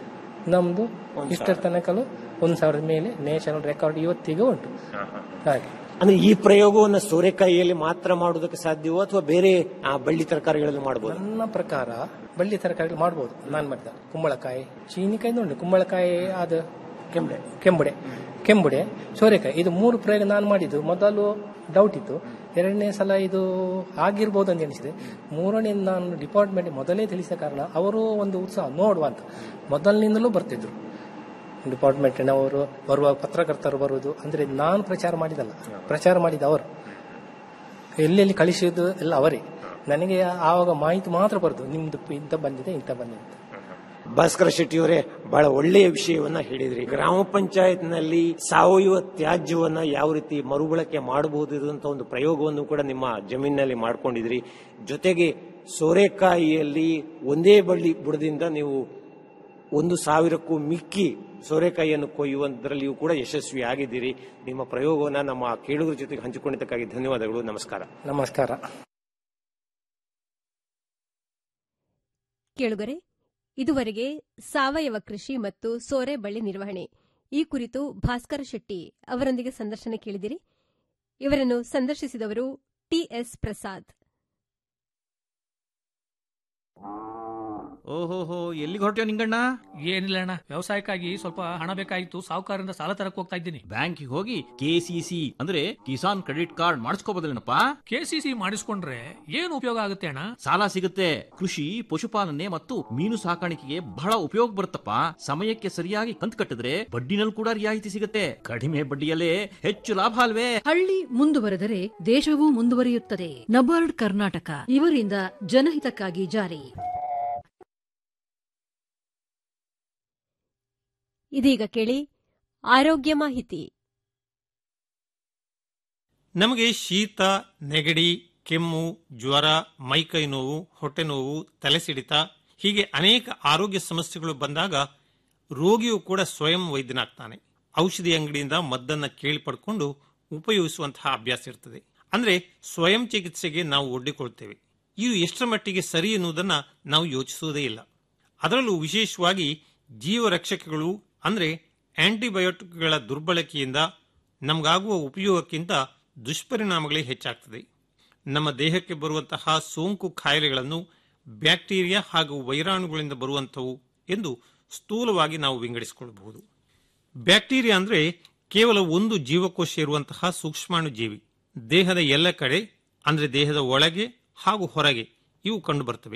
ನಮ್ಮದು ಇಷ್ಟರ ತನಕಲು ಒಂದು ಸಾವಿರದ ಮೇಲೆ ನ್ಯಾಷನಲ್ ರೆಕಾರ್ಡ್ ಇವತ್ತಿಗೂ ಉಂಟು ಹಾಗೆ ಅಂದ್ರೆ ಈ ಪ್ರಯೋಗವನ್ನು ಸೋರೆಕಾಯಿಯಲ್ಲಿ ಮಾತ್ರ ಮಾಡುವುದಕ್ಕೆ ಸಾಧ್ಯವೋ ಅಥವಾ ಬೇರೆ ಆ, ಬಳ್ಳಿ ತರಕಾರಿಗಳಲ್ಲಿ ಮಾಡಬಹುದು ನನ್ನ ಪ್ರಕಾರ ಬಳ್ಳಿ ತರಕಾರಿ ಮಾಡ್ಬೋದು ನಾನು ಮಾಡಿದ ಕುಂಬಳಕಾಯಿ ಚೀನಿಕಾಯಿ ನೋಡಿ ಕುಂಬಳಕಾಯಿ ಅದು ಕೆಂಬುಡೆ ಕೆಂಬುಡೆ ಕೆಂಬುಡೆ ಸೋರೆಕಾಯಿ ಇದು ಮೂರು ಪ್ರಯೋಗ ನಾನು ಮಾಡಿದ್ದು ಮೊದಲು ಡೌಟ್ ಇತ್ತು ಎರಡನೇ ಸಲ ಇದು ಆಗಿರ್ಬೋದು ಅಂತ ಎನಿಸಿದೆ ಮೂರನೇ ನಾನು ಡಿಪಾರ್ಟ್ಮೆಂಟ್ ಮೊದಲೇ ತಿಳಿಸಿದ ಕಾರಣ ಅವರು ಒಂದು ಉತ್ಸಾಹ ನೋಡುವ ಅಂತ ಮೊದಲಿನಿಂದಲೂ ಬರ್ತಿದ್ರು ಡಿಪಾರ್ಟ್ಮೆಂಟಿನವರು ಬರುವ ಪತ್ರಕರ್ತರು ಬರುವುದು ಅಂದ್ರೆ ನಾನು ಪ್ರಚಾರ ಮಾಡಿದಲ್ಲ ಪ್ರಚಾರ ಮಾಡಿದ ಅವರು ಎಲ್ಲೆಲ್ಲಿ ಕಳಿಸಿದ್ದು ಎಲ್ಲ ಅವರೇ ನನಗೆ ಆವಾಗ ಮಾಹಿತಿ ಮಾತ್ರ ಬರೋದು ನಿಮ್ದು ಇಂಥ ಬಂದಿದೆ ಇಂಥ ಬಂದಿದೆ ಅಂತ ಭಾಸ್ಕರ ಶೆಟ್ಟಿಯವರೇ ಬಹಳ ಒಳ್ಳೆಯ ವಿಷಯವನ್ನ ಹೇಳಿದ್ರಿ ಗ್ರಾಮ ಪಂಚಾಯತ್ ನಲ್ಲಿ ಸಾವಯವ ತ್ಯಾಜ್ಯವನ್ನ ಯಾವ ರೀತಿ ಮರುಬಳಕೆ ಮಾಡಬಹುದು ಇರುವಂತಹ ಒಂದು ಪ್ರಯೋಗವನ್ನು ಕೂಡ ನಿಮ್ಮ ಜಮೀನಿನಲ್ಲಿ ಮಾಡ್ಕೊಂಡಿದ್ರಿ ಜೊತೆಗೆ ಸೋರೆಕಾಯಿಯಲ್ಲಿ ಒಂದೇ ಬಳ್ಳಿ ಬುಡದಿಂದ ನೀವು ಒಂದು ಸಾವಿರಕ್ಕೂ ಮಿಕ್ಕಿ ಸೋರೆಕಾಯಿಯನ್ನು ಕೊಯ್ಯುವುದರಲ್ಲಿಯೂ ಕೂಡ ಯಶಸ್ವಿ ಆಗಿದ್ದೀರಿ ನಿಮ್ಮ ಪ್ರಯೋಗವನ್ನ ನಮ್ಮ ಕೇಳುಗರ ಜೊತೆಗೆ ಹಂಚಿಕೊಂಡಿದ್ದಕ್ಕಾಗಿ ಧನ್ಯವಾದಗಳು ನಮಸ್ಕಾರ ನಮಸ್ಕಾರ ಕೇಳುಗರೆ ಇದುವರೆಗೆ ಸಾವಯವ ಕೃಷಿ ಮತ್ತು ಸೋರೆ ಬಳ್ಳಿ ನಿರ್ವಹಣೆ ಈ ಕುರಿತು ಭಾಸ್ಕರ ಶೆಟ್ಟಿ ಅವರೊಂದಿಗೆ ಸಂದರ್ಶನ ಕೇಳಿದಿರಿ ಇವರನ್ನು ಸಂದರ್ಶಿಸಿದವರು ಟಿಎಸ್ ಪ್ರಸಾದ್ ಓಹೋಹೋ ಎಲ್ಲಿಗೆ ಹೊರಟ್ಯೋ ನಿಂಗಣ್ಣ ಏನಿಲ್ಲ ಅಣ್ಣ ವ್ಯವಸಾಯಕ್ಕಾಗಿ ಸ್ವಲ್ಪ ಹಣ ಬೇಕಾಗಿತ್ತು ಸಾಹುಕಾರರಿಂದ ಸಾಲ ತರಕ್ ಹೋಗ್ತಾ ಇದ್ದೀನಿ ಬ್ಯಾಂಕಿಗೆ ಹೋಗಿ ಕೆಸಿಸಿ ಅಂದ್ರೆ ಕಿಸಾನ್ ಕ್ರೆಡಿಟ್ ಕಾರ್ಡ್ ಮಾಡಿಸ್ಕೋಬೋದಲ್ಲೇನಪ್ಪ ಕೆಸಿಸಿ ಮಾಡಿಸ್ಕೊಂಡ್ರೆ ಏನು ಉಪಯೋಗ ಆಗುತ್ತೆ ಅಣ್ಣ ಸಾಲ ಸಿಗುತ್ತೆ ಕೃಷಿ ಪಶುಪಾಲನೆ ಮತ್ತು ಮೀನು ಸಾಕಾಣಿಕೆಗೆ ಬಹಳ ಉಪಯೋಗ ಬರುತ್ತಪ್ಪ ಸಮಯಕ್ಕೆ ಸರಿಯಾಗಿ ಕಂತು ಕಟ್ಟಿದ್ರೆ ಬಡ್ಡಿನಲ್ಲಿ ಕೂಡ ರಿಯಾಯಿತಿ ಸಿಗುತ್ತೆ ಕಡಿಮೆ ಬಡ್ಡಿಯಲ್ಲೇ ಹೆಚ್ಚು ಲಾಭ ಅಲ್ವೇ ಹಳ್ಳಿ ಮುಂದುವರೆದರೆ ದೇಶವೂ ಮುಂದುವರಿಯುತ್ತದೆ ನಬಾರ್ಡ್ ಕರ್ನಾಟಕ ಇವರಿಂದ ಜನಹಿತಕ್ಕಾಗಿ ಜಾರಿ ಇದೀಗ ಕೇಳಿ ಆರೋಗ್ಯ ಮಾಹಿತಿ ನಮಗೆ ಶೀತ ನೆಗಡಿ ಕೆಮ್ಮು ಜ್ವರ ಮೈಕೈ ನೋವು ಹೊಟ್ಟೆ ನೋವು ತಲೆ ಸಿಡಿತ ಹೀಗೆ ಅನೇಕ ಆರೋಗ್ಯ ಸಮಸ್ಯೆಗಳು ಬಂದಾಗ ರೋಗಿಯು ಕೂಡ ಸ್ವಯಂ ವೈದ್ಯನಾಗ್ತಾನೆ ಔಷಧಿ ಅಂಗಡಿಯಿಂದ ಮದ್ದನ್ನ ಕೇಳಿ ಪಡ್ಕೊಂಡು ಉಪಯೋಗಿಸುವಂತಹ ಅಭ್ಯಾಸ ಇರ್ತದೆ ಅಂದ್ರೆ ಸ್ವಯಂ ಚಿಕಿತ್ಸೆಗೆ ನಾವು ಒಡ್ಡಿಕೊಳ್ತೇವೆ ಇದು ಎಷ್ಟರ ಮಟ್ಟಿಗೆ ಸರಿ ಎನ್ನುವುದನ್ನ ನಾವು ಯೋಚಿಸುವುದೇ ಇಲ್ಲ ಅದರಲ್ಲೂ ವಿಶೇಷವಾಗಿ ಜೀವರಕ್ಷಕಗಳು ಅಂದ್ರೆ ಆಂಟಿಬಯೋಟಿಕ್ಗಳ ದುರ್ಬಳಕೆಯಿಂದ ನಮಗಾಗುವ ಉಪಯೋಗಕ್ಕಿಂತ ದುಷ್ಪರಿಣಾಮಗಳೇ ಹೆಚ್ಚಾಗ್ತದೆ ನಮ್ಮ ದೇಹಕ್ಕೆ ಬರುವಂತಹ ಸೋಂಕು ಕಾಯಿಲೆಗಳನ್ನು ಬ್ಯಾಕ್ಟೀರಿಯಾ ಹಾಗೂ ವೈರಾಣುಗಳಿಂದ ಬರುವಂಥವು ಎಂದು ಸ್ಥೂಲವಾಗಿ ನಾವು ವಿಂಗಡಿಸಿಕೊಳ್ಳಬಹುದು ಬ್ಯಾಕ್ಟೀರಿಯಾ ಅಂದ್ರೆ ಕೇವಲ ಒಂದು ಜೀವಕೋಶ ಇರುವಂತಹ ಸೂಕ್ಷ್ಮಾಣು ಜೀವಿ ದೇಹದ ಎಲ್ಲ ಕಡೆ ಅಂದ್ರೆ ದೇಹದ ಒಳಗೆ ಹಾಗೂ ಹೊರಗೆ ಇವು ಕಂಡುಬರ್ತವೆ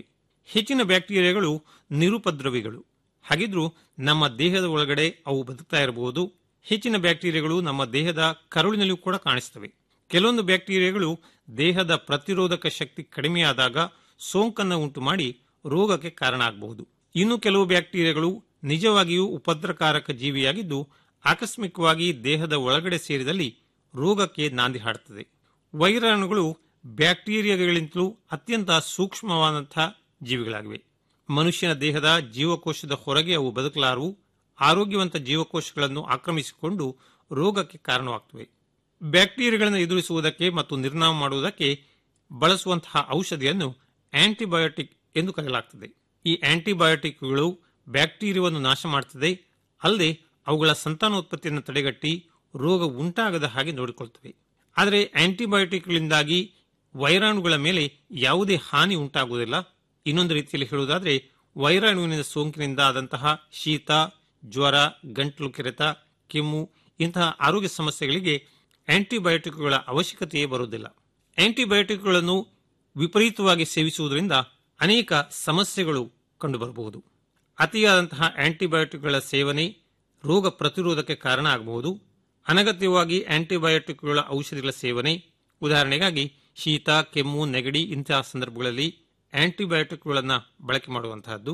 ಹೆಚ್ಚಿನ ಬ್ಯಾಕ್ಟೀರಿಯಾಗಳು ನಿರುಪದ್ರವಿಗಳು ಹಾಗಿದ್ರೂ ನಮ್ಮ ದೇಹದ ಒಳಗಡೆ ಅವು ಬದುಕ್ತಾ ಇರಬಹುದು ಹೆಚ್ಚಿನ ಬ್ಯಾಕ್ಟೀರಿಯಾಗಳು ನಮ್ಮ ದೇಹದ ಕರುಳಿನಲ್ಲೂ ಕೂಡ ಕಾಣಿಸ್ತವೆ ಕೆಲವೊಂದು ಬ್ಯಾಕ್ಟೀರಿಯಾಗಳು ದೇಹದ ಪ್ರತಿರೋಧಕ ಶಕ್ತಿ ಕಡಿಮೆಯಾದಾಗ ಸೋಂಕನ್ನು ಉಂಟು ಮಾಡಿ ರೋಗಕ್ಕೆ ಕಾರಣ ಆಗಬಹುದು ಇನ್ನು ಕೆಲವು ಬ್ಯಾಕ್ಟೀರಿಯಾಗಳು ನಿಜವಾಗಿಯೂ ಉಪದ್ರಕಾರಕ ಜೀವಿಯಾಗಿದ್ದು ಆಕಸ್ಮಿಕವಾಗಿ ದೇಹದ ಒಳಗಡೆ ಸೇರಿದಲ್ಲಿ ರೋಗಕ್ಕೆ ನಾಂದಿ ಹಾಡುತ್ತದೆ ವೈರಾಣುಗಳು ಬ್ಯಾಕ್ಟೀರಿಯಾಗಳಿಂತಲೂ ಅತ್ಯಂತ ಸೂಕ್ಷ್ಮವಾದಂತಹ ಜೀವಿಗಳಾಗಿವೆ ಮನುಷ್ಯನ ದೇಹದ ಜೀವಕೋಶದ ಹೊರಗೆ ಅವು ಬದುಕಲಾರವು ಆರೋಗ್ಯವಂತ ಜೀವಕೋಶಗಳನ್ನು ಆಕ್ರಮಿಸಿಕೊಂಡು ರೋಗಕ್ಕೆ ಕಾರಣವಾಗ್ತವೆ ಬ್ಯಾಕ್ಟೀರಿಯಾಗಳನ್ನು ಎದುರಿಸುವುದಕ್ಕೆ ಮತ್ತು ನಿರ್ನಾಮ ಮಾಡುವುದಕ್ಕೆ ಬಳಸುವಂತಹ ಔಷಧಿಯನ್ನು ಆಂಟಿಬಯೋಟಿಕ್ ಎಂದು ಕರೆಯಲಾಗುತ್ತದೆ ಈ ಆಂಟಿಬಯೋಟಿಕ್ಗಳು ಬ್ಯಾಕ್ಟೀರಿಯಾವನ್ನು ನಾಶ ಮಾಡುತ್ತದೆ ಅಲ್ಲದೆ ಅವುಗಳ ಸಂತಾನೋತ್ಪತ್ತಿಯನ್ನು ತಡೆಗಟ್ಟಿ ರೋಗ ಉಂಟಾಗದ ಹಾಗೆ ನೋಡಿಕೊಳ್ಳುತ್ತವೆ ಆದರೆ ಆಂಟಿಬಯೋಟಿಕ್ಗಳಿಂದಾಗಿ ವೈರಾಣುಗಳ ಮೇಲೆ ಯಾವುದೇ ಹಾನಿ ಉಂಟಾಗುವುದಿಲ್ಲ ಇನ್ನೊಂದು ರೀತಿಯಲ್ಲಿ ಹೇಳುವುದಾದರೆ ವೈರಾಣುವಿನ ಸೋಂಕಿನಿಂದ ಆದಂತಹ ಶೀತ ಜ್ವರ ಗಂಟಲು ಕೆರೆತ ಕೆಮ್ಮು ಇಂತಹ ಆರೋಗ್ಯ ಸಮಸ್ಯೆಗಳಿಗೆ ಆಂಟಿಬಯೋಟಿಕ್ಗಳ ಅವಶ್ಯಕತೆಯೇ ಬರುವುದಿಲ್ಲ ಆಂಟಿಬಯೋಟಿಕ್ಗಳನ್ನು ವಿಪರೀತವಾಗಿ ಸೇವಿಸುವುದರಿಂದ ಅನೇಕ ಸಮಸ್ಯೆಗಳು ಕಂಡುಬರಬಹುದು ಅತಿಯಾದಂತಹ ಆಂಟಿಬಯೋಟಿಕ್ಗಳ ಸೇವನೆ ರೋಗ ಪ್ರತಿರೋಧಕ್ಕೆ ಕಾರಣ ಆಗಬಹುದು ಅನಗತ್ಯವಾಗಿ ಆಂಟಿಬಯೋಟಿಕ್ಗಳ ಔಷಧಿಗಳ ಸೇವನೆ ಉದಾಹರಣೆಗಾಗಿ ಶೀತ ಕೆಮ್ಮು ನೆಗಡಿ ಇಂತಹ ಸಂದರ್ಭಗಳಲ್ಲಿ ಆಂಟಿಬಯೋಟಿಕ್ಗಳನ್ನು ಬಳಕೆ ಮಾಡುವಂತಹದ್ದು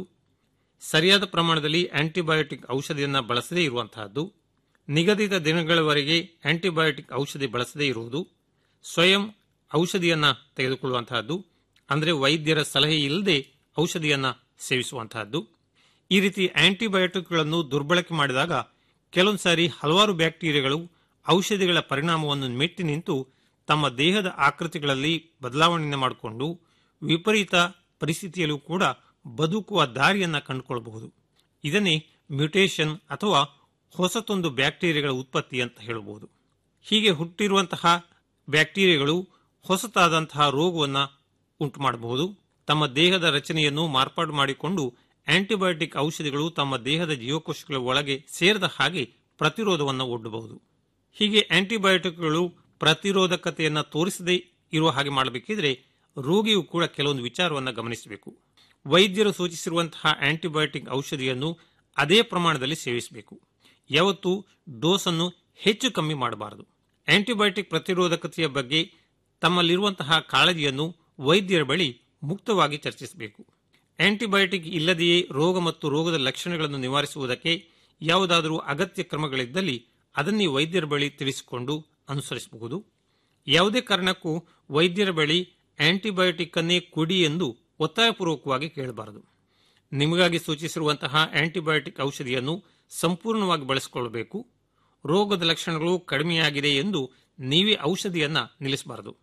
ಸರಿಯಾದ ಪ್ರಮಾಣದಲ್ಲಿ ಆಂಟಿಬಯೋಟಿಕ್ ಔಷಧಿಯನ್ನು ಬಳಸದೇ ಇರುವಂತಹದ್ದು ನಿಗದಿತ ದಿನಗಳವರೆಗೆ ಆಂಟಿಬಯೋಟಿಕ್ ಔಷಧಿ ಬಳಸದೇ ಇರುವುದು ಸ್ವಯಂ ಔಷಧಿಯನ್ನ ತೆಗೆದುಕೊಳ್ಳುವಂತಹದ್ದು ಅಂದರೆ ವೈದ್ಯರ ಸಲಹೆ ಇಲ್ಲದೆ ಔಷಧಿಯನ್ನ ಸೇವಿಸುವಂತಹದ್ದು ಈ ರೀತಿ ಆಂಟಿಬಯೋಟಿಕ್ಗಳನ್ನು ದುರ್ಬಳಕೆ ಮಾಡಿದಾಗ ಕೆಲವೊಂದು ಸಾರಿ ಹಲವಾರು ಬ್ಯಾಕ್ಟೀರಿಯಾಗಳು ಔಷಧಿಗಳ ಪರಿಣಾಮವನ್ನು ಮೆಟ್ಟಿ ನಿಂತು ತಮ್ಮ ದೇಹದ ಆಕೃತಿಗಳಲ್ಲಿ ಬದಲಾವಣೆಯನ್ನು ಮಾಡಿಕೊಂಡು ವಿಪರೀತ ಪರಿಸ್ಥಿತಿಯಲ್ಲೂ ಕೂಡ ಬದುಕುವ ದಾರಿಯನ್ನು ಕಂಡುಕೊಳ್ಳಬಹುದು ಇದನ್ನೇ ಮ್ಯೂಟೇಷನ್ ಅಥವಾ ಹೊಸತೊಂದು ಬ್ಯಾಕ್ಟೀರಿಯಾಗಳ ಉತ್ಪತ್ತಿ ಅಂತ ಹೇಳಬಹುದು ಹೀಗೆ ಹುಟ್ಟಿರುವಂತಹ ಬ್ಯಾಕ್ಟೀರಿಯಾಗಳು ಹೊಸತಾದಂತಹ ರೋಗವನ್ನು ಉಂಟು ಮಾಡಬಹುದು ತಮ್ಮ ದೇಹದ ರಚನೆಯನ್ನು ಮಾರ್ಪಾಡು ಮಾಡಿಕೊಂಡು ಆಂಟಿಬಯೋಟಿಕ್ ಔಷಧಿಗಳು ತಮ್ಮ ದೇಹದ ಜೀವಕೋಶಗಳ ಒಳಗೆ ಸೇರದ ಹಾಗೆ ಪ್ರತಿರೋಧವನ್ನು ಒಡ್ಡಬಹುದು ಹೀಗೆ ಆಂಟಿಬಯೋಟಿಕ್ಗಳು ಪ್ರತಿರೋಧಕತೆಯನ್ನು ತೋರಿಸದೇ ಇರುವ ಹಾಗೆ ಮಾಡಬೇಕಿದ್ರೆ ರೋಗಿಯು ಕೂಡ ಕೆಲವೊಂದು ವಿಚಾರವನ್ನು ಗಮನಿಸಬೇಕು ವೈದ್ಯರು ಸೂಚಿಸಿರುವಂತಹ ಆಂಟಿಬಯೋಟಿಕ್ ಔಷಧಿಯನ್ನು ಅದೇ ಪ್ರಮಾಣದಲ್ಲಿ ಸೇವಿಸಬೇಕು ಯಾವತ್ತೂ ಡೋಸನ್ನು ಹೆಚ್ಚು ಕಮ್ಮಿ ಮಾಡಬಾರದು ಆಂಟಿಬಯೋಟಿಕ್ ಪ್ರತಿರೋಧಕತೆಯ ಬಗ್ಗೆ ತಮ್ಮಲ್ಲಿರುವಂತಹ ಕಾಳಜಿಯನ್ನು ವೈದ್ಯರ ಬಳಿ ಮುಕ್ತವಾಗಿ ಚರ್ಚಿಸಬೇಕು ಆಂಟಿಬಯೋಟಿಕ್ ಇಲ್ಲದೆಯೇ ರೋಗ ಮತ್ತು ರೋಗದ ಲಕ್ಷಣಗಳನ್ನು ನಿವಾರಿಸುವುದಕ್ಕೆ ಯಾವುದಾದರೂ ಅಗತ್ಯ ಕ್ರಮಗಳಿದ್ದಲ್ಲಿ ಅದನ್ನೇ ವೈದ್ಯರ ಬಳಿ ತಿಳಿಸಿಕೊಂಡು ಅನುಸರಿಸಬಹುದು ಯಾವುದೇ ಕಾರಣಕ್ಕೂ ವೈದ್ಯರ ಬಳಿ ಆಂಟಿಬಯೋಟಿಕ್ ಅನ್ನೇ ಕೊಡಿ ಎಂದು ಒತ್ತಾಯಪೂರ್ವಕವಾಗಿ ಕೇಳಬಾರದು ನಿಮಗಾಗಿ ಸೂಚಿಸಿರುವಂತಹ ಆಂಟಿಬಯೋಟಿಕ್ ಔಷಧಿಯನ್ನು ಸಂಪೂರ್ಣವಾಗಿ ಬಳಸಿಕೊಳ್ಳಬೇಕು ರೋಗದ ಲಕ್ಷಣಗಳು ಕಡಿಮೆಯಾಗಿದೆ ಎಂದು ನೀವೇ ಔಷಧಿಯನ್ನ ನಿಲ್ಲಿಸಬಾರದು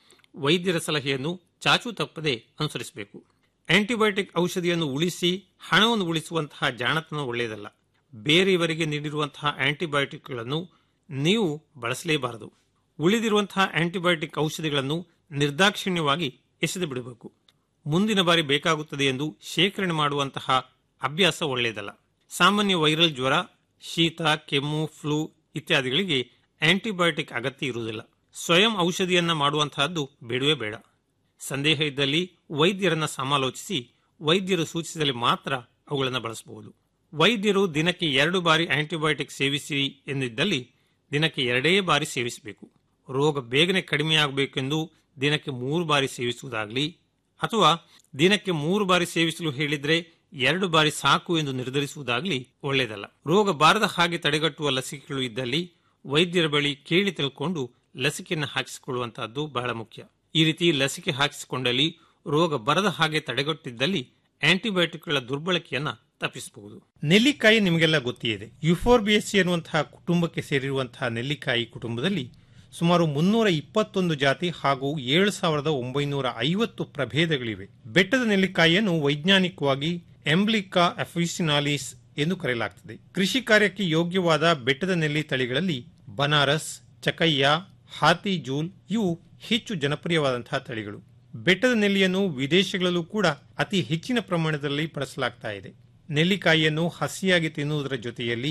ವೈದ್ಯರ ಸಲಹೆಯನ್ನು ಚಾಚು ತಪ್ಪದೆ ಅನುಸರಿಸಬೇಕು ಆಂಟಿಬಯೋಟಿಕ್ ಔಷಧಿಯನ್ನು ಉಳಿಸಿ ಹಣವನ್ನು ಉಳಿಸುವಂತಹ ಜಾಣತನ ಒಳ್ಳೆಯದಲ್ಲ ಬೇರೆಯವರಿಗೆ ನೀಡಿರುವಂತಹ ಆಂಟಿಬಯೋಟಿಕ್ಗಳನ್ನು ನೀವು ಬಳಸಲೇಬಾರದು ಉಳಿದಿರುವಂತಹ ಆಂಟಿಬಯೋಟಿಕ್ ಔಷಧಿಗಳನ್ನು ನಿರ್ದಾಕ್ಷಿಣ್ಯವಾಗಿ ಎಸೆದು ಬಿಡಬೇಕು ಮುಂದಿನ ಬಾರಿ ಬೇಕಾಗುತ್ತದೆ ಎಂದು ಶೇಖರಣೆ ಮಾಡುವಂತಹ ಅಭ್ಯಾಸ ಒಳ್ಳೆಯದಲ್ಲ ಸಾಮಾನ್ಯ ವೈರಲ್ ಜ್ವರ ಶೀತ ಕೆಮ್ಮು ಫ್ಲೂ ಇತ್ಯಾದಿಗಳಿಗೆ ಆಂಟಿಬಯೋಟಿಕ್ ಅಗತ್ಯ ಇರುವುದಿಲ್ಲ ಸ್ವಯಂ ಔಷಧಿಯನ್ನ ಮಾಡುವಂತಹದ್ದು ಬೇಡವೇ ಬೇಡ ಸಂದೇಹ ಇದ್ದಲ್ಲಿ ವೈದ್ಯರನ್ನ ಸಮಾಲೋಚಿಸಿ ವೈದ್ಯರು ಸೂಚಿಸಿದಲ್ಲಿ ಮಾತ್ರ ಅವುಗಳನ್ನು ಬಳಸಬಹುದು ವೈದ್ಯರು ದಿನಕ್ಕೆ ಎರಡು ಬಾರಿ ಆಂಟಿಬಯೋಟಿಕ್ ಸೇವಿಸಿ ಎಂದಿದ್ದಲ್ಲಿ ದಿನಕ್ಕೆ ಎರಡೇ ಬಾರಿ ಸೇವಿಸಬೇಕು ರೋಗ ಬೇಗನೆ ಕಡಿಮೆಯಾಗಬೇಕೆಂದು ದಿನಕ್ಕೆ ಮೂರು ಬಾರಿ ಸೇವಿಸುವುದಾಗಲಿ ಅಥವಾ ದಿನಕ್ಕೆ ಮೂರು ಬಾರಿ ಸೇವಿಸಲು ಹೇಳಿದ್ರೆ ಎರಡು ಬಾರಿ ಸಾಕು ಎಂದು ನಿರ್ಧರಿಸುವುದಾಗಲಿ ಒಳ್ಳೆಯದಲ್ಲ ರೋಗ ಬಾರದ ಹಾಗೆ ತಡೆಗಟ್ಟುವ ಲಸಿಕೆಗಳು ಇದ್ದಲ್ಲಿ ವೈದ್ಯರ ಬಳಿ ಕೇಳಿ ತಿಳ್ಕೊಂಡು ಲಸಿಕೆಯನ್ನು ಹಾಕಿಸಿಕೊಳ್ಳುವಂತಹದ್ದು ಬಹಳ ಮುಖ್ಯ ಈ ರೀತಿ ಲಸಿಕೆ ಹಾಕಿಸಿಕೊಂಡಲ್ಲಿ ರೋಗ ಬರದ ಹಾಗೆ ತಡೆಗಟ್ಟಿದ್ದಲ್ಲಿ ಆಂಟಿಬಯೋಟಿಕ್ಗಳ ದುರ್ಬಳಕೆಯನ್ನ ತಪ್ಪಿಸಬಹುದು ನೆಲ್ಲಿಕಾಯಿ ನಿಮಗೆಲ್ಲ ಗೊತ್ತಿದೆ ಯುಫೋರ್ಬಿಯಸಿ ಎನ್ನುವಂತಹ ಕುಟುಂಬಕ್ಕೆ ಸೇರಿರುವಂತಹ ನೆಲ್ಲಿಕಾಯಿ ಕುಟುಂಬದಲ್ಲಿ ಸುಮಾರು ಮುನ್ನೂರ ಇಪ್ಪತ್ತೊಂದು ಜಾತಿ ಹಾಗೂ ಏಳು ಸಾವಿರದ ಒಂಬೈನೂರ ಐವತ್ತು ಪ್ರಭೇದಗಳಿವೆ ಬೆಟ್ಟದ ನೆಲ್ಲಿಕಾಯಿಯನ್ನು ವೈಜ್ಞಾನಿಕವಾಗಿ ಎಂಬ್ಲಿಕಾ ಅಫಿಸಿನಾಲಿಸ್ ಎಂದು ಕರೆಯಲಾಗುತ್ತದೆ ಕೃಷಿ ಕಾರ್ಯಕ್ಕೆ ಯೋಗ್ಯವಾದ ಬೆಟ್ಟದ ನೆಲ್ಲಿ ತಳಿಗಳಲ್ಲಿ ಬನಾರಸ್ ಚಕಯ್ಯ ಹಾತಿ ಜೂಲ್ ಇವು ಹೆಚ್ಚು ಜನಪ್ರಿಯವಾದಂತಹ ತಳಿಗಳು ಬೆಟ್ಟದ ನೆಲ್ಲಿಯನ್ನು ವಿದೇಶಗಳಲ್ಲೂ ಕೂಡ ಅತಿ ಹೆಚ್ಚಿನ ಪ್ರಮಾಣದಲ್ಲಿ ಬಳಸಲಾಗ್ತಾ ಇದೆ ನೆಲ್ಲಿಕಾಯಿಯನ್ನು ಹಸಿಯಾಗಿ ತಿನ್ನುವುದರ ಜೊತೆಯಲ್ಲಿ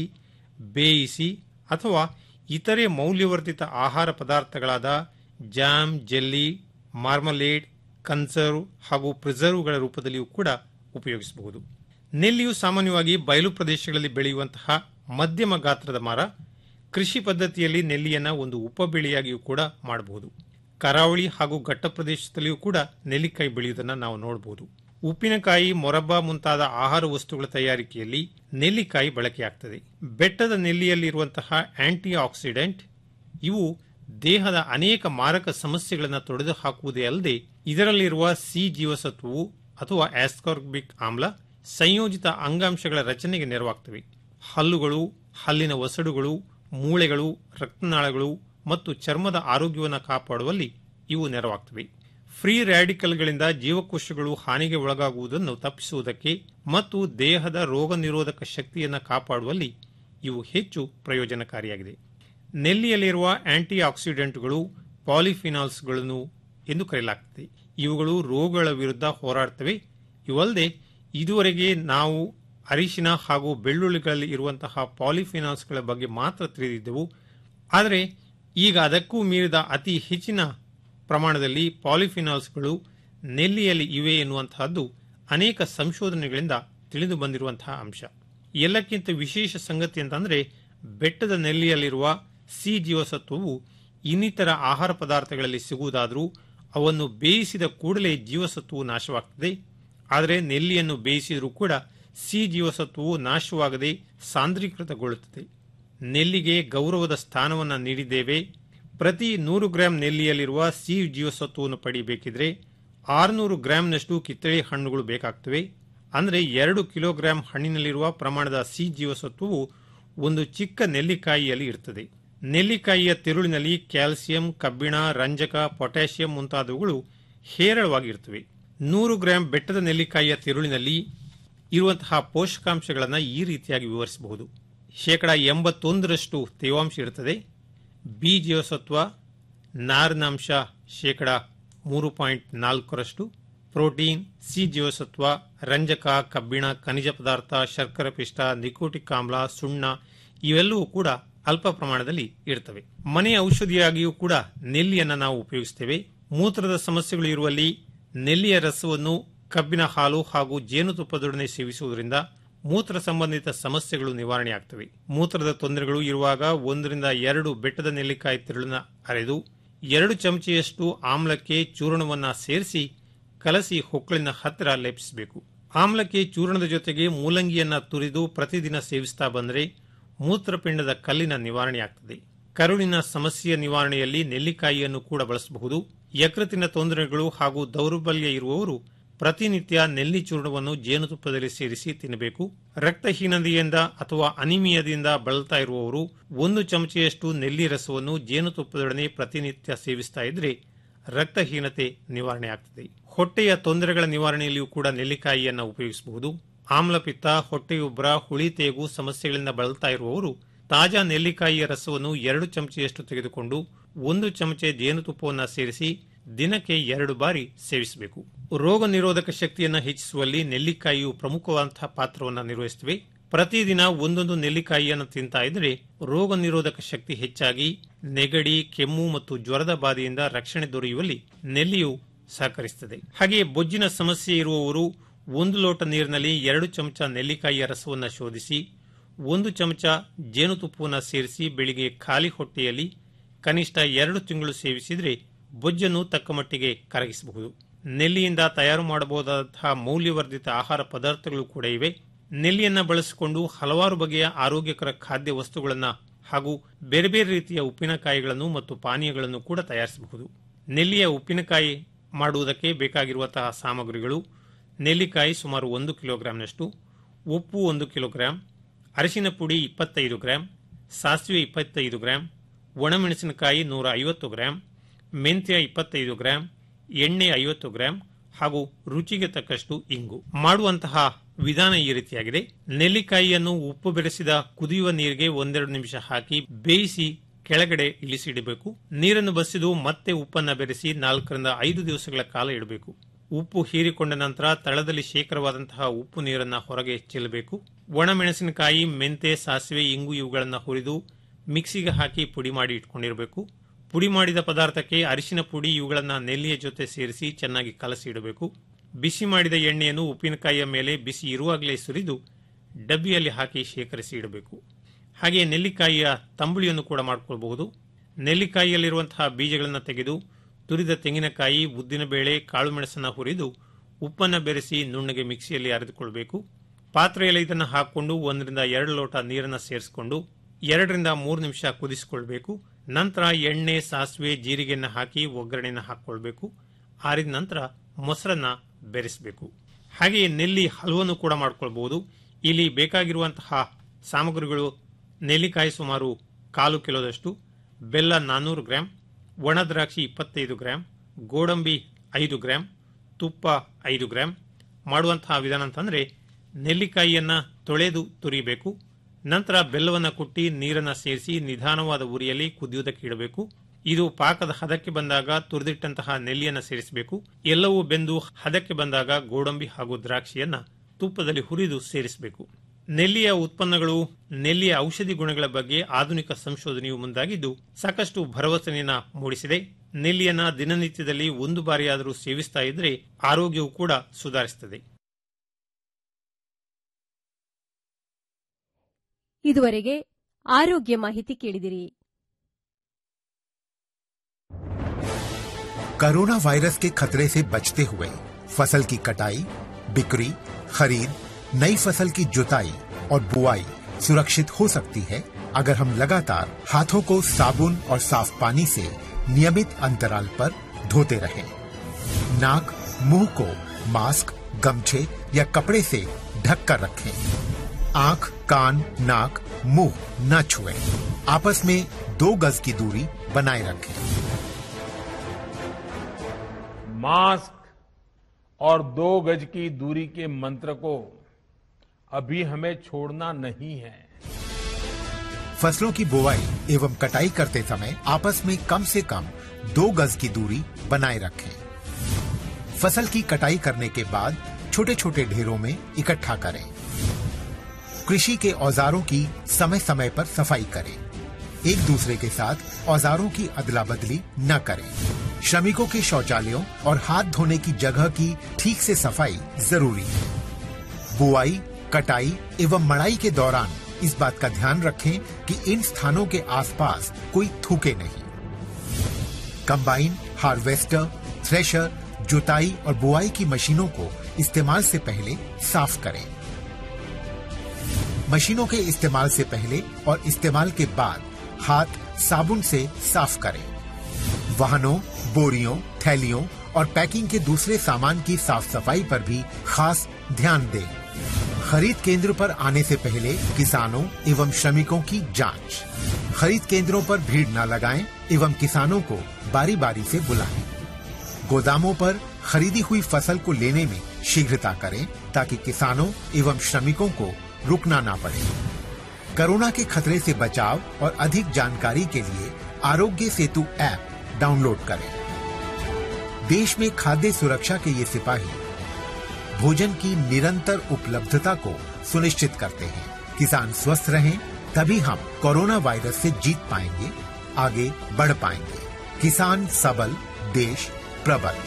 ಬೇಯಿಸಿ ಅಥವಾ ಇತರೆ ಮೌಲ್ಯವರ್ಧಿತ ಆಹಾರ ಪದಾರ್ಥಗಳಾದ ಜಾಮ್ ಜೆಲ್ಲಿ ಮಾರ್ಮಲೇಡ್ ಕನ್ಸರ್ವ್ ಹಾಗೂ ಪ್ರಿಸರ್ವ್ಗಳ ರೂಪದಲ್ಲಿಯೂ ಕೂಡ ಉಪಯೋಗಿಸಬಹುದು ನೆಲ್ಲಿಯು ಸಾಮಾನ್ಯವಾಗಿ ಬಯಲು ಪ್ರದೇಶಗಳಲ್ಲಿ ಬೆಳೆಯುವಂತಹ ಮಧ್ಯಮ ಗಾತ್ರದ ಮರ ಕೃಷಿ ಪದ್ಧತಿಯಲ್ಲಿ ನೆಲ್ಲಿಯನ್ನ ಒಂದು ಉಪಬೆಳೆಯಾಗಿಯೂ ಕೂಡ ಮಾಡಬಹುದು ಕರಾವಳಿ ಹಾಗೂ ಘಟ್ಟ ಪ್ರದೇಶದಲ್ಲಿಯೂ ಕೂಡ ನೆಲ್ಲಿಕಾಯಿ ಬೆಳೆಯುವುದನ್ನು ನಾವು ನೋಡಬಹುದು ಉಪ್ಪಿನಕಾಯಿ ಮೊರಬ್ಬಾ ಮುಂತಾದ ಆಹಾರ ವಸ್ತುಗಳ ತಯಾರಿಕೆಯಲ್ಲಿ ನೆಲ್ಲಿಕಾಯಿ ಬಳಕೆಯಾಗ್ತದೆ ಬೆಟ್ಟದ ನೆಲ್ಲಿಯಲ್ಲಿರುವಂತಹ ಆಂಟಿ ಆಕ್ಸಿಡೆಂಟ್ ಇವು ದೇಹದ ಅನೇಕ ಮಾರಕ ಸಮಸ್ಯೆಗಳನ್ನು ತೊಡೆದು ಹಾಕುವುದೇ ಅಲ್ಲದೆ ಇದರಲ್ಲಿರುವ ಸಿ ಜೀವಸತ್ವವು ಅಥವಾ ಆಸ್ಕಾರ್ಬಿಕ್ ಆಮ್ಲ ಸಂಯೋಜಿತ ಅಂಗಾಂಶಗಳ ರಚನೆಗೆ ನೆರವಾಗ್ತವೆ ಹಲ್ಲುಗಳು ಹಲ್ಲಿನ ಒಸಡುಗಳು ಮೂಳೆಗಳು ರಕ್ತನಾಳಗಳು ಮತ್ತು ಚರ್ಮದ ಆರೋಗ್ಯವನ್ನು ಕಾಪಾಡುವಲ್ಲಿ ಇವು ನೆರವಾಗ್ತವೆ ಫ್ರೀ ರ್ಯಾಡಿಕಲ್ಗಳಿಂದ ಜೀವಕೋಶಗಳು ಹಾನಿಗೆ ಒಳಗಾಗುವುದನ್ನು ತಪ್ಪಿಸುವುದಕ್ಕೆ ಮತ್ತು ದೇಹದ ರೋಗ ನಿರೋಧಕ ಶಕ್ತಿಯನ್ನು ಕಾಪಾಡುವಲ್ಲಿ ಇವು ಹೆಚ್ಚು ಪ್ರಯೋಜನಕಾರಿಯಾಗಿದೆ ನೆಲ್ಲಿಯಲ್ಲಿರುವ ಆಂಟಿ ಆಕ್ಸಿಡೆಂಟ್ಗಳು ಪಾಲಿಫಿನಾಲ್ಸ್ಗಳನ್ನು ಎಂದು ಕರೆಯಲಾಗುತ್ತದೆ ಇವುಗಳು ರೋಗಗಳ ವಿರುದ್ಧ ಹೋರಾಡ್ತವೆ ಇವಲ್ಲದೆ ಇದುವರೆಗೆ ನಾವು ಅರಿಶಿನ ಹಾಗೂ ಬೆಳ್ಳುಳ್ಳಿಗಳಲ್ಲಿ ಇರುವಂತಹ ಪಾಲಿಫಿನಾಲ್ಸ್ಗಳ ಬಗ್ಗೆ ಮಾತ್ರ ತಿಳಿದಿದ್ದೆವು ಆದರೆ ಈಗ ಅದಕ್ಕೂ ಮೀರಿದ ಅತಿ ಹೆಚ್ಚಿನ ಪ್ರಮಾಣದಲ್ಲಿ ಪಾಲಿಫಿನಾಲ್ಸ್ಗಳು ನೆಲ್ಲಿಯಲ್ಲಿ ಇವೆ ಎನ್ನುವಂತಹದ್ದು ಅನೇಕ ಸಂಶೋಧನೆಗಳಿಂದ ತಿಳಿದು ಬಂದಿರುವಂತಹ ಅಂಶ ಎಲ್ಲಕ್ಕಿಂತ ವಿಶೇಷ ಸಂಗತಿ ಅಂತಂದ್ರೆ ಬೆಟ್ಟದ ನೆಲ್ಲಿಯಲ್ಲಿರುವ ಸಿ ಜೀವಸತ್ವವು ಇನ್ನಿತರ ಆಹಾರ ಪದಾರ್ಥಗಳಲ್ಲಿ ಸಿಗುವುದಾದರೂ ಅವನ್ನು ಬೇಯಿಸಿದ ಕೂಡಲೇ ಜೀವಸತ್ವವು ನಾಶವಾಗ್ತದೆ ಆದರೆ ನೆಲ್ಲಿಯನ್ನು ಬೇಯಿಸಿದರೂ ಕೂಡ ಸಿ ಜೀವಸತ್ವವು ನಾಶವಾಗದೆ ಸಾಂದ್ರೀಕೃತಗೊಳ್ಳುತ್ತದೆ ನೆಲ್ಲಿಗೆ ಗೌರವದ ಸ್ಥಾನವನ್ನು ನೀಡಿದ್ದೇವೆ ಪ್ರತಿ ನೂರು ಗ್ರಾಂ ನೆಲ್ಲಿಯಲ್ಲಿರುವ ಸಿ ಜೀವಸತ್ವವನ್ನು ಪಡೆಯಬೇಕಿದ್ರೆ ಆರುನೂರು ಗ್ರಾಂನಷ್ಟು ಕಿತ್ತಳೆ ಹಣ್ಣುಗಳು ಬೇಕಾಗ್ತವೆ ಅಂದರೆ ಎರಡು ಕಿಲೋಗ್ರಾಂ ಹಣ್ಣಿನಲ್ಲಿರುವ ಪ್ರಮಾಣದ ಸಿ ಜೀವಸತ್ವವು ಒಂದು ಚಿಕ್ಕ ನೆಲ್ಲಿಕಾಯಿಯಲ್ಲಿ ಇರ್ತದೆ ನೆಲ್ಲಿಕಾಯಿಯ ತಿರುಳಿನಲ್ಲಿ ಕ್ಯಾಲ್ಸಿಯಂ ಕಬ್ಬಿಣ ರಂಜಕ ಪೊಟ್ಯಾಷಿಯಂ ಮುಂತಾದವುಗಳು ಹೇರಳವಾಗಿರ್ತವೆ ನೂರು ಗ್ರಾಂ ಬೆಟ್ಟದ ನೆಲ್ಲಿಕಾಯಿಯ ತಿರುಳಿನಲ್ಲಿ ಇರುವಂತಹ ಪೋಷಕಾಂಶಗಳನ್ನು ಈ ರೀತಿಯಾಗಿ ವಿವರಿಸಬಹುದು ಶೇಕಡ ಎಂಬತ್ತೊಂದರಷ್ಟು ತೇವಾಂಶ ಇರುತ್ತದೆ ಬಿ ಜೀವಸತ್ವ ನಾರಿನಾಂಶ ಶೇಕಡ ಮೂರು ಪಾಯಿಂಟ್ ನಾಲ್ಕರಷ್ಟು ಪ್ರೋಟೀನ್ ಸಿ ಜೀವಸತ್ವ ರಂಜಕ ಕಬ್ಬಿಣ ಖನಿಜ ಪದಾರ್ಥ ಶರ್ಕರ ಪಿಷ್ಟ ನಿಕೋಟಿಕ್ ಆಮ್ಲ ಸುಣ್ಣ ಇವೆಲ್ಲವೂ ಕೂಡ ಅಲ್ಪ ಪ್ರಮಾಣದಲ್ಲಿ ಇರ್ತವೆ ಮನೆಯ ಔಷಧಿಯಾಗಿಯೂ ಕೂಡ ನೆಲ್ಲಿಯನ್ನು ನಾವು ಉಪಯೋಗಿಸ್ತೇವೆ ಮೂತ್ರದ ಸಮಸ್ಯೆಗಳು ಇರುವಲ್ಲಿ ನೆಲ್ಲಿಯ ರಸವನ್ನು ಕಬ್ಬಿನ ಹಾಲು ಹಾಗೂ ಜೇನುತುಪ್ಪದೊಡನೆ ಸೇವಿಸುವುದರಿಂದ ಮೂತ್ರ ಸಂಬಂಧಿತ ಸಮಸ್ಯೆಗಳು ನಿವಾರಣೆಯಾಗ್ತವೆ ಮೂತ್ರದ ತೊಂದರೆಗಳು ಇರುವಾಗ ಒಂದರಿಂದ ಎರಡು ಬೆಟ್ಟದ ನೆಲ್ಲಿಕಾಯಿ ತಿರುಳನ್ನ ಅರೆದು ಎರಡು ಚಮಚೆಯಷ್ಟು ಆಮ್ಲಕ್ಕೆ ಚೂರ್ಣವನ್ನ ಸೇರಿಸಿ ಕಲಸಿ ಹೊಕ್ಕಳಿನ ಹತ್ತಿರ ಲೇಪಿಸಬೇಕು ಆಮ್ಲಕ್ಕೆ ಚೂರ್ಣದ ಜೊತೆಗೆ ಮೂಲಂಗಿಯನ್ನ ತುರಿದು ಪ್ರತಿದಿನ ಸೇವಿಸ್ತಾ ಬಂದರೆ ಮೂತ್ರಪಿಂಡದ ಕಲ್ಲಿನ ನಿವಾರಣೆಯಾಗ್ತದೆ ಕರುಳಿನ ಸಮಸ್ಯೆಯ ನಿವಾರಣೆಯಲ್ಲಿ ನೆಲ್ಲಿಕಾಯಿಯನ್ನು ಕೂಡ ಬಳಸಬಹುದು ಯಕೃತಿನ ತೊಂದರೆಗಳು ಹಾಗೂ ದೌರ್ಬಲ್ಯ ಇರುವವರು ಪ್ರತಿನಿತ್ಯ ನೆಲ್ಲಿ ಚೂರ್ಣವನ್ನು ಜೇನುತುಪ್ಪದಲ್ಲಿ ಸೇರಿಸಿ ತಿನ್ನಬೇಕು ರಕ್ತಹೀನತೆಯಿಂದ ಅಥವಾ ಅನಿಮಿಯದಿಂದ ಬಳಲ್ತಾ ಇರುವವರು ಒಂದು ಚಮಚೆಯಷ್ಟು ನೆಲ್ಲಿ ರಸವನ್ನು ಜೇನುತುಪ್ಪದೊಡನೆ ಪ್ರತಿನಿತ್ಯ ಸೇವಿಸ್ತಾ ಇದ್ರೆ ರಕ್ತಹೀನತೆ ನಿವಾರಣೆ ಆಗ್ತದೆ ಹೊಟ್ಟೆಯ ತೊಂದರೆಗಳ ನಿವಾರಣೆಯಲ್ಲಿಯೂ ಕೂಡ ನೆಲ್ಲಿಕಾಯಿಯನ್ನು ಉಪಯೋಗಿಸಬಹುದು ಆಮ್ಲಪಿತ್ತ ಹೊಟ್ಟೆಯುಬ್ಬರ ಹುಳಿ ತೇಗು ಸಮಸ್ಯೆಗಳಿಂದ ಬಳಲ್ತಾ ಇರುವವರು ತಾಜಾ ನೆಲ್ಲಿಕಾಯಿಯ ರಸವನ್ನು ಎರಡು ಚಮಚೆಯಷ್ಟು ತೆಗೆದುಕೊಂಡು ಒಂದು ಚಮಚೆ ಜೇನುತುಪ್ಪವನ್ನು ಸೇರಿಸಿ ದಿನಕ್ಕೆ ಎರಡು ಬಾರಿ ಸೇವಿಸಬೇಕು ರೋಗ ನಿರೋಧಕ ಶಕ್ತಿಯನ್ನು ಹೆಚ್ಚಿಸುವಲ್ಲಿ ನೆಲ್ಲಿಕಾಯಿಯು ಪ್ರಮುಖವಾದಂತಹ ಪಾತ್ರವನ್ನು ನಿರ್ವಹಿಸುತ್ತವೆ ಪ್ರತಿದಿನ ಒಂದೊಂದು ನೆಲ್ಲಿಕಾಯಿಯನ್ನು ತಿಂತಾ ಇದ್ರೆ ರೋಗ ನಿರೋಧಕ ಶಕ್ತಿ ಹೆಚ್ಚಾಗಿ ನೆಗಡಿ ಕೆಮ್ಮು ಮತ್ತು ಜ್ವರದ ಬಾಧೆಯಿಂದ ರಕ್ಷಣೆ ದೊರೆಯುವಲ್ಲಿ ನೆಲ್ಲಿಯು ಸಹಕರಿಸುತ್ತದೆ ಹಾಗೆಯೇ ಬೊಜ್ಜಿನ ಸಮಸ್ಯೆ ಇರುವವರು ಒಂದು ಲೋಟ ನೀರಿನಲ್ಲಿ ಎರಡು ಚಮಚ ನೆಲ್ಲಿಕಾಯಿಯ ರಸವನ್ನು ಶೋಧಿಸಿ ಒಂದು ಚಮಚ ಜೇನುತುಪ್ಪವನ್ನು ಸೇರಿಸಿ ಬೆಳಿಗ್ಗೆ ಖಾಲಿ ಹೊಟ್ಟೆಯಲ್ಲಿ ಕನಿಷ್ಠ ಎರಡು ತಿಂಗಳು ಸೇವಿಸಿದರೆ ಬೊಜ್ಜನ್ನು ತಕ್ಕ ಮಟ್ಟಿಗೆ ಕರಗಿಸಬಹುದು ನೆಲ್ಲಿಯಿಂದ ತಯಾರು ಮಾಡಬಹುದಾದಂತಹ ಮೌಲ್ಯವರ್ಧಿತ ಆಹಾರ ಪದಾರ್ಥಗಳು ಕೂಡ ಇವೆ ನೆಲ್ಲಿಯನ್ನ ಬಳಸಿಕೊಂಡು ಹಲವಾರು ಬಗೆಯ ಆರೋಗ್ಯಕರ ಖಾದ್ಯ ವಸ್ತುಗಳನ್ನು ಹಾಗೂ ಬೇರೆ ಬೇರೆ ರೀತಿಯ ಉಪ್ಪಿನಕಾಯಿಗಳನ್ನು ಮತ್ತು ಪಾನೀಯಗಳನ್ನು ಕೂಡ ತಯಾರಿಸಬಹುದು ನೆಲ್ಲಿಯ ಉಪ್ಪಿನಕಾಯಿ ಮಾಡುವುದಕ್ಕೆ ಬೇಕಾಗಿರುವಂತಹ ಸಾಮಗ್ರಿಗಳು ನೆಲ್ಲಿಕಾಯಿ ಸುಮಾರು ಒಂದು ಕಿಲೋಗ್ರಾಂನಷ್ಟು ಉಪ್ಪು ಒಂದು ಕಿಲೋಗ್ರಾಂ ಅರಿಶಿನ ಪುಡಿ ಇಪ್ಪತ್ತೈದು ಗ್ರಾಂ ಸಾಸಿವೆ ಇಪ್ಪತ್ತೈದು ಗ್ರಾಂ ಒಣಮೆಣಸಿನಕಾಯಿ ನೂರ ಐವತ್ತು ಗ್ರಾಂ ಮೆಂತ್ಯ ಇಪ್ಪತ್ತೈದು ಗ್ರಾಂ ಎಣ್ಣೆ ಐವತ್ತು ಗ್ರಾಂ ಹಾಗೂ ರುಚಿಗೆ ತಕ್ಕಷ್ಟು ಇಂಗು ಮಾಡುವಂತಹ ವಿಧಾನ ಈ ರೀತಿಯಾಗಿದೆ ನೆಲ್ಲಿಕಾಯಿಯನ್ನು ಉಪ್ಪು ಬೆರೆಸಿದ ಕುದಿಯುವ ನೀರಿಗೆ ಒಂದೆರಡು ನಿಮಿಷ ಹಾಕಿ ಬೇಯಿಸಿ ಕೆಳಗಡೆ ಇಳಿಸಿಡಬೇಕು ನೀರನ್ನು ಬಸಿದು ಮತ್ತೆ ಉಪ್ಪನ್ನು ಬೆರೆಸಿ ನಾಲ್ಕರಿಂದ ಐದು ದಿವಸಗಳ ಕಾಲ ಇಡಬೇಕು ಉಪ್ಪು ಹೀರಿಕೊಂಡ ನಂತರ ತಳದಲ್ಲಿ ಶೇಖರವಾದಂತಹ ಉಪ್ಪು ನೀರನ್ನು ಹೊರಗೆ ಚೆಲ್ಲಬೇಕು ಒಣಮೆಣಸಿನಕಾಯಿ ಮೆಂತೆ ಸಾಸಿವೆ ಇಂಗು ಇವುಗಳನ್ನು ಹುರಿದು ಮಿಕ್ಸಿಗೆ ಹಾಕಿ ಪುಡಿ ಮಾಡಿ ಇಟ್ಕೊಂಡಿರಬೇಕು ಪುಡಿ ಮಾಡಿದ ಪದಾರ್ಥಕ್ಕೆ ಅರಿಶಿನ ಪುಡಿ ಇವುಗಳನ್ನು ನೆಲ್ಲಿಯ ಜೊತೆ ಸೇರಿಸಿ ಚೆನ್ನಾಗಿ ಕಲಸಿ ಇಡಬೇಕು ಬಿಸಿ ಮಾಡಿದ ಎಣ್ಣೆಯನ್ನು ಉಪ್ಪಿನಕಾಯಿಯ ಮೇಲೆ ಬಿಸಿ ಇರುವಾಗಲೇ ಸುರಿದು ಡಬ್ಬಿಯಲ್ಲಿ ಹಾಕಿ ಶೇಖರಿಸಿ ಇಡಬೇಕು ಹಾಗೆಯೇ ನೆಲ್ಲಿಕಾಯಿಯ ತಂಬುಳಿಯನ್ನು ಕೂಡ ಮಾಡಿಕೊಳ್ಳಬಹುದು ನೆಲ್ಲಿಕಾಯಿಯಲ್ಲಿರುವಂತಹ ಬೀಜಗಳನ್ನು ತೆಗೆದು ತುರಿದ ತೆಂಗಿನಕಾಯಿ ಉದ್ದಿನಬೇಳೆ ಕಾಳುಮೆಣಸನ್ನು ಹುರಿದು ಉಪ್ಪನ್ನು ಬೆರೆಸಿ ನುಣ್ಣಗೆ ಮಿಕ್ಸಿಯಲ್ಲಿ ಅರೆದುಕೊಳ್ಬೇಕು ಪಾತ್ರೆಯಲ್ಲಿ ಇದನ್ನು ಹಾಕಿಕೊಂಡು ಒಂದರಿಂದ ಎರಡು ಲೋಟ ನೀರನ್ನು ಸೇರಿಸಿಕೊಂಡು ಎರಡರಿಂದ ಮೂರು ನಿಮಿಷ ಕುದಿಸಿಕೊಳ್ಬೇಕು ನಂತರ ಎಣ್ಣೆ ಸಾಸಿವೆ ಜೀರಿಗೆಯನ್ನು ಹಾಕಿ ಒಗ್ಗರಣೆಯನ್ನು ಹಾಕಿಕೊಳ್ಬೇಕು ಆರಿದ ನಂತರ ಮೊಸರನ್ನ ಬೆರೆಸಬೇಕು ಹಾಗೆಯೇ ನೆಲ್ಲಿ ಹಲವನ್ನು ಕೂಡ ಮಾಡ್ಕೊಳ್ಬಹುದು ಇಲ್ಲಿ ಬೇಕಾಗಿರುವಂತಹ ಸಾಮಗ್ರಿಗಳು ನೆಲ್ಲಿಕಾಯಿ ಸುಮಾರು ಕಾಲು ಕಿಲೋದಷ್ಟು ಬೆಲ್ಲ ನಾನ್ನೂರು ಗ್ರಾಂ ಒಣ ದ್ರಾಕ್ಷಿ ಇಪ್ಪತ್ತೈದು ಗ್ರಾಂ ಗೋಡಂಬಿ ಐದು ಗ್ರಾಂ ತುಪ್ಪ ಐದು ಗ್ರಾಂ ಮಾಡುವಂತಹ ವಿಧಾನ ಅಂತಂದ್ರೆ ನೆಲ್ಲಿಕಾಯಿಯನ್ನ ತೊಳೆದು ತುರಿಬೇಕು ನಂತರ ಬೆಲ್ಲವನ್ನು ಕುಟ್ಟಿ ನೀರನ್ನು ಸೇರಿಸಿ ನಿಧಾನವಾದ ಉರಿಯಲ್ಲಿ ಕುದಿಯುವುದಕ್ಕೆ ಇಡಬೇಕು ಇದು ಪಾಕದ ಹದಕ್ಕೆ ಬಂದಾಗ ತುರಿದಿಟ್ಟಂತಹ ನೆಲ್ಲಿಯನ್ನು ಸೇರಿಸಬೇಕು ಎಲ್ಲವೂ ಬೆಂದು ಹದಕ್ಕೆ ಬಂದಾಗ ಗೋಡಂಬಿ ಹಾಗೂ ದ್ರಾಕ್ಷಿಯನ್ನ ತುಪ್ಪದಲ್ಲಿ ಹುರಿದು ಸೇರಿಸಬೇಕು ನೆಲ್ಲಿಯ ಉತ್ಪನ್ನಗಳು ನೆಲ್ಲಿಯ ಔಷಧಿ ಗುಣಗಳ ಬಗ್ಗೆ ಆಧುನಿಕ ಸಂಶೋಧನೆಯು ಮುಂದಾಗಿದ್ದು ಸಾಕಷ್ಟು ಭರವಸೆಯನ್ನ ಮೂಡಿಸಿದೆ ನೆಲ್ಲಿಯನ್ನ ದಿನನಿತ್ಯದಲ್ಲಿ ಒಂದು ಬಾರಿಯಾದರೂ ಸೇವಿಸ್ತಾ ಇದ್ರೆ ಆರೋಗ್ಯವು ಕೂಡ ಸುಧಾರಿಸುತ್ತದೆ ಇದುವರೆಗೆ ಆರೋಗ್ಯ ಮಾಹಿತಿ ಕೇಳಿದಿರಿ कोरोना वायरस के खतरे से बचते हुए फसल की कटाई बिक्री खरीद नई फसल की जुताई और बुआई सुरक्षित हो सकती है अगर हम लगातार हाथों को साबुन और साफ पानी से नियमित अंतराल पर धोते रहें। नाक मुंह को मास्क गमछे या कपड़े से ढक कर रखें आंख कान नाक मुंह न छुएं। आपस में दो गज की दूरी बनाए रखें मास्क और दो गज की दूरी के मंत्र को अभी हमें छोड़ना नहीं है फसलों की बुवाई एवं कटाई करते समय आपस में कम से कम दो गज की दूरी बनाए रखें फसल की कटाई करने के बाद छोटे छोटे ढेरों में इकट्ठा करें कृषि के औजारों की समय समय पर सफाई करें एक दूसरे के साथ औजारों की अदला बदली न करें श्रमिकों के शौचालयों और हाथ धोने की जगह की ठीक से सफाई जरूरी है बुआई कटाई एवं मड़ाई के दौरान इस बात का ध्यान रखें कि इन स्थानों के आसपास कोई थूके नहीं कंबाइन हार्वेस्टर थ्रेशर जुताई और बुआई की मशीनों को इस्तेमाल से पहले साफ करें मशीनों के इस्तेमाल से पहले और इस्तेमाल के बाद हाथ साबुन से साफ करें वाहनों बोरियों थैलियों और पैकिंग के दूसरे सामान की साफ सफाई पर भी खास ध्यान दें खरीद केंद्र पर आने से पहले किसानों एवं श्रमिकों की जांच खरीद केंद्रों पर भीड़ न लगाएं एवं किसानों को बारी बारी से बुलाएं गोदामों पर खरीदी हुई फसल को लेने में शीघ्रता करें ताकि किसानों एवं श्रमिकों को रुकना ना पड़े कोरोना के खतरे से बचाव और अधिक जानकारी के लिए आरोग्य सेतु ऐप डाउनलोड करें देश में खाद्य सुरक्षा के ये सिपाही भोजन की निरंतर उपलब्धता को सुनिश्चित करते हैं किसान स्वस्थ रहें तभी हम कोरोना वायरस से जीत पाएंगे आगे बढ़ पाएंगे किसान सबल देश प्रबल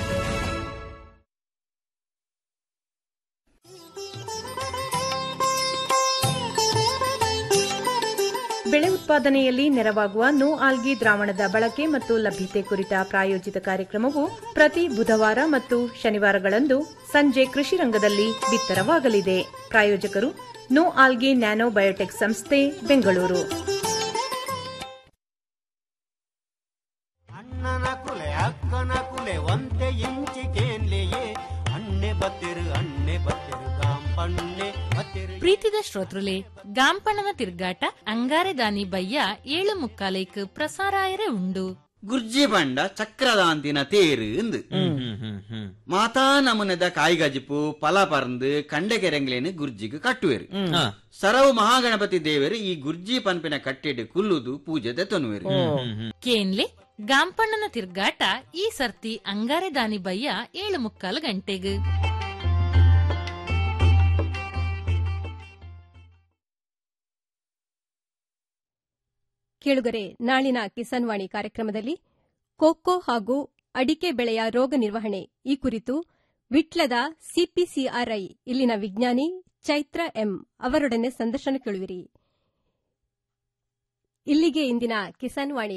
ಬೆಳೆ ಉತ್ಪಾದನೆಯಲ್ಲಿ ನೆರವಾಗುವ ನೋ ಆಲ್ಗಿ ದ್ರಾವಣದ ಬಳಕೆ ಮತ್ತು ಲಭ್ಯತೆ ಕುರಿತ ಪ್ರಾಯೋಜಿತ ಕಾರ್ಯಕ್ರಮವು ಪ್ರತಿ ಬುಧವಾರ ಮತ್ತು ಶನಿವಾರಗಳಂದು ಸಂಜೆ ಕೃಷಿ ರಂಗದಲ್ಲಿ ಬಿತ್ತರವಾಗಲಿದೆ ಪ್ರಾಯೋಜಕರು ನೋ ಆಲ್ಗಿ ನ್ಯಾನೋ ಬಯೋಟೆಕ್ ಸಂಸ್ಥೆ ಬೆಂಗಳೂರು ಅಣ್ಣನ ಕುಲೆ ಅಕ್ಕನ ಕುಲೆ ಒಂತೆ ಇಂಚಿಕೇನ್ಲೆಯೇ ಅಣ್ಣೆ ಬತ್ತಿರು ಅಣ್ಣೆ ಬತ್ತಿರು ಗಾಂಪಣ್ಣೆ ಬತ್ತಿರು ಪ್ರೀತಿದ ಶ್ರೋತೃಲೆ ಗಾಂಪಣ್ಣನ ತಿರ್ಗಾಟ ಅಂಗಾರೆ ದಾನಿ ಬಯ್ಯ ಏಳು ಮುಕ್ಕಾಲೈಕ್ ಪ್ರಸಾರಾಯರೆ ಉಂಡು ಗುರ್ಜಿ ಬಂಡ ಚಕ್ರದಾಂತಿನ ತೇರು ಇಂದು ಮಾತಾ ನಮುನೆದ ಕಾಯಿಗಜಿಪು ಪಲ ಪರಂದು ಕಂಡೆಕೆರೆಂಗ್ಲೇನು ಗುರ್ಜಿಗೆ ಕಟ್ಟುವೆರು ಸರವು ಮಹಾಗಣಪತಿ ದೇವರು ಈ ಗುರ್ಜಿ ಪನ್ಪಿನ ಕಟ್ಟೆಡು ಕುಲ್ಲುದು ಪೂಜೆ ತೆತ್ತನುವೆರು ಕೇನ್ಲೆ ಗಾಂಪಣ್ಣನ ತಿರ್ಗಾಟ ಈ ಸರ್ತಿ ಅಂಗಾರೆ ದಾನಿ ಬಯ್ಯ ಏಳು ಮುಕ್ಕಾಲು ಗಂಟೆಗ್ ಕೇಳುಗರೆ ನಾಳಿನ ಕಿಸಾನ್ ವಾಣಿ ಕಾರ್ಯಕ್ರಮದಲ್ಲಿ ಕೊಕ್ಕೋ ಹಾಗೂ ಅಡಿಕೆ ಬೆಳೆಯ ರೋಗ ನಿರ್ವಹಣೆ ಈ ಕುರಿತು ವಿಟ್ಲದ ಸಿಪಿಸಿಆರ್ಐ ಇಲ್ಲಿನ ವಿಜ್ಞಾನಿ ಚೈತ್ರ ಎಂ ಅವರೊಡನೆ ಸಂದರ್ಶನ ಕೇಳುವಿರಿ ಇಲ್ಲಿಗೆ ಇಂದಿನ ಕಿಸಾನ್ ವಾಣಿ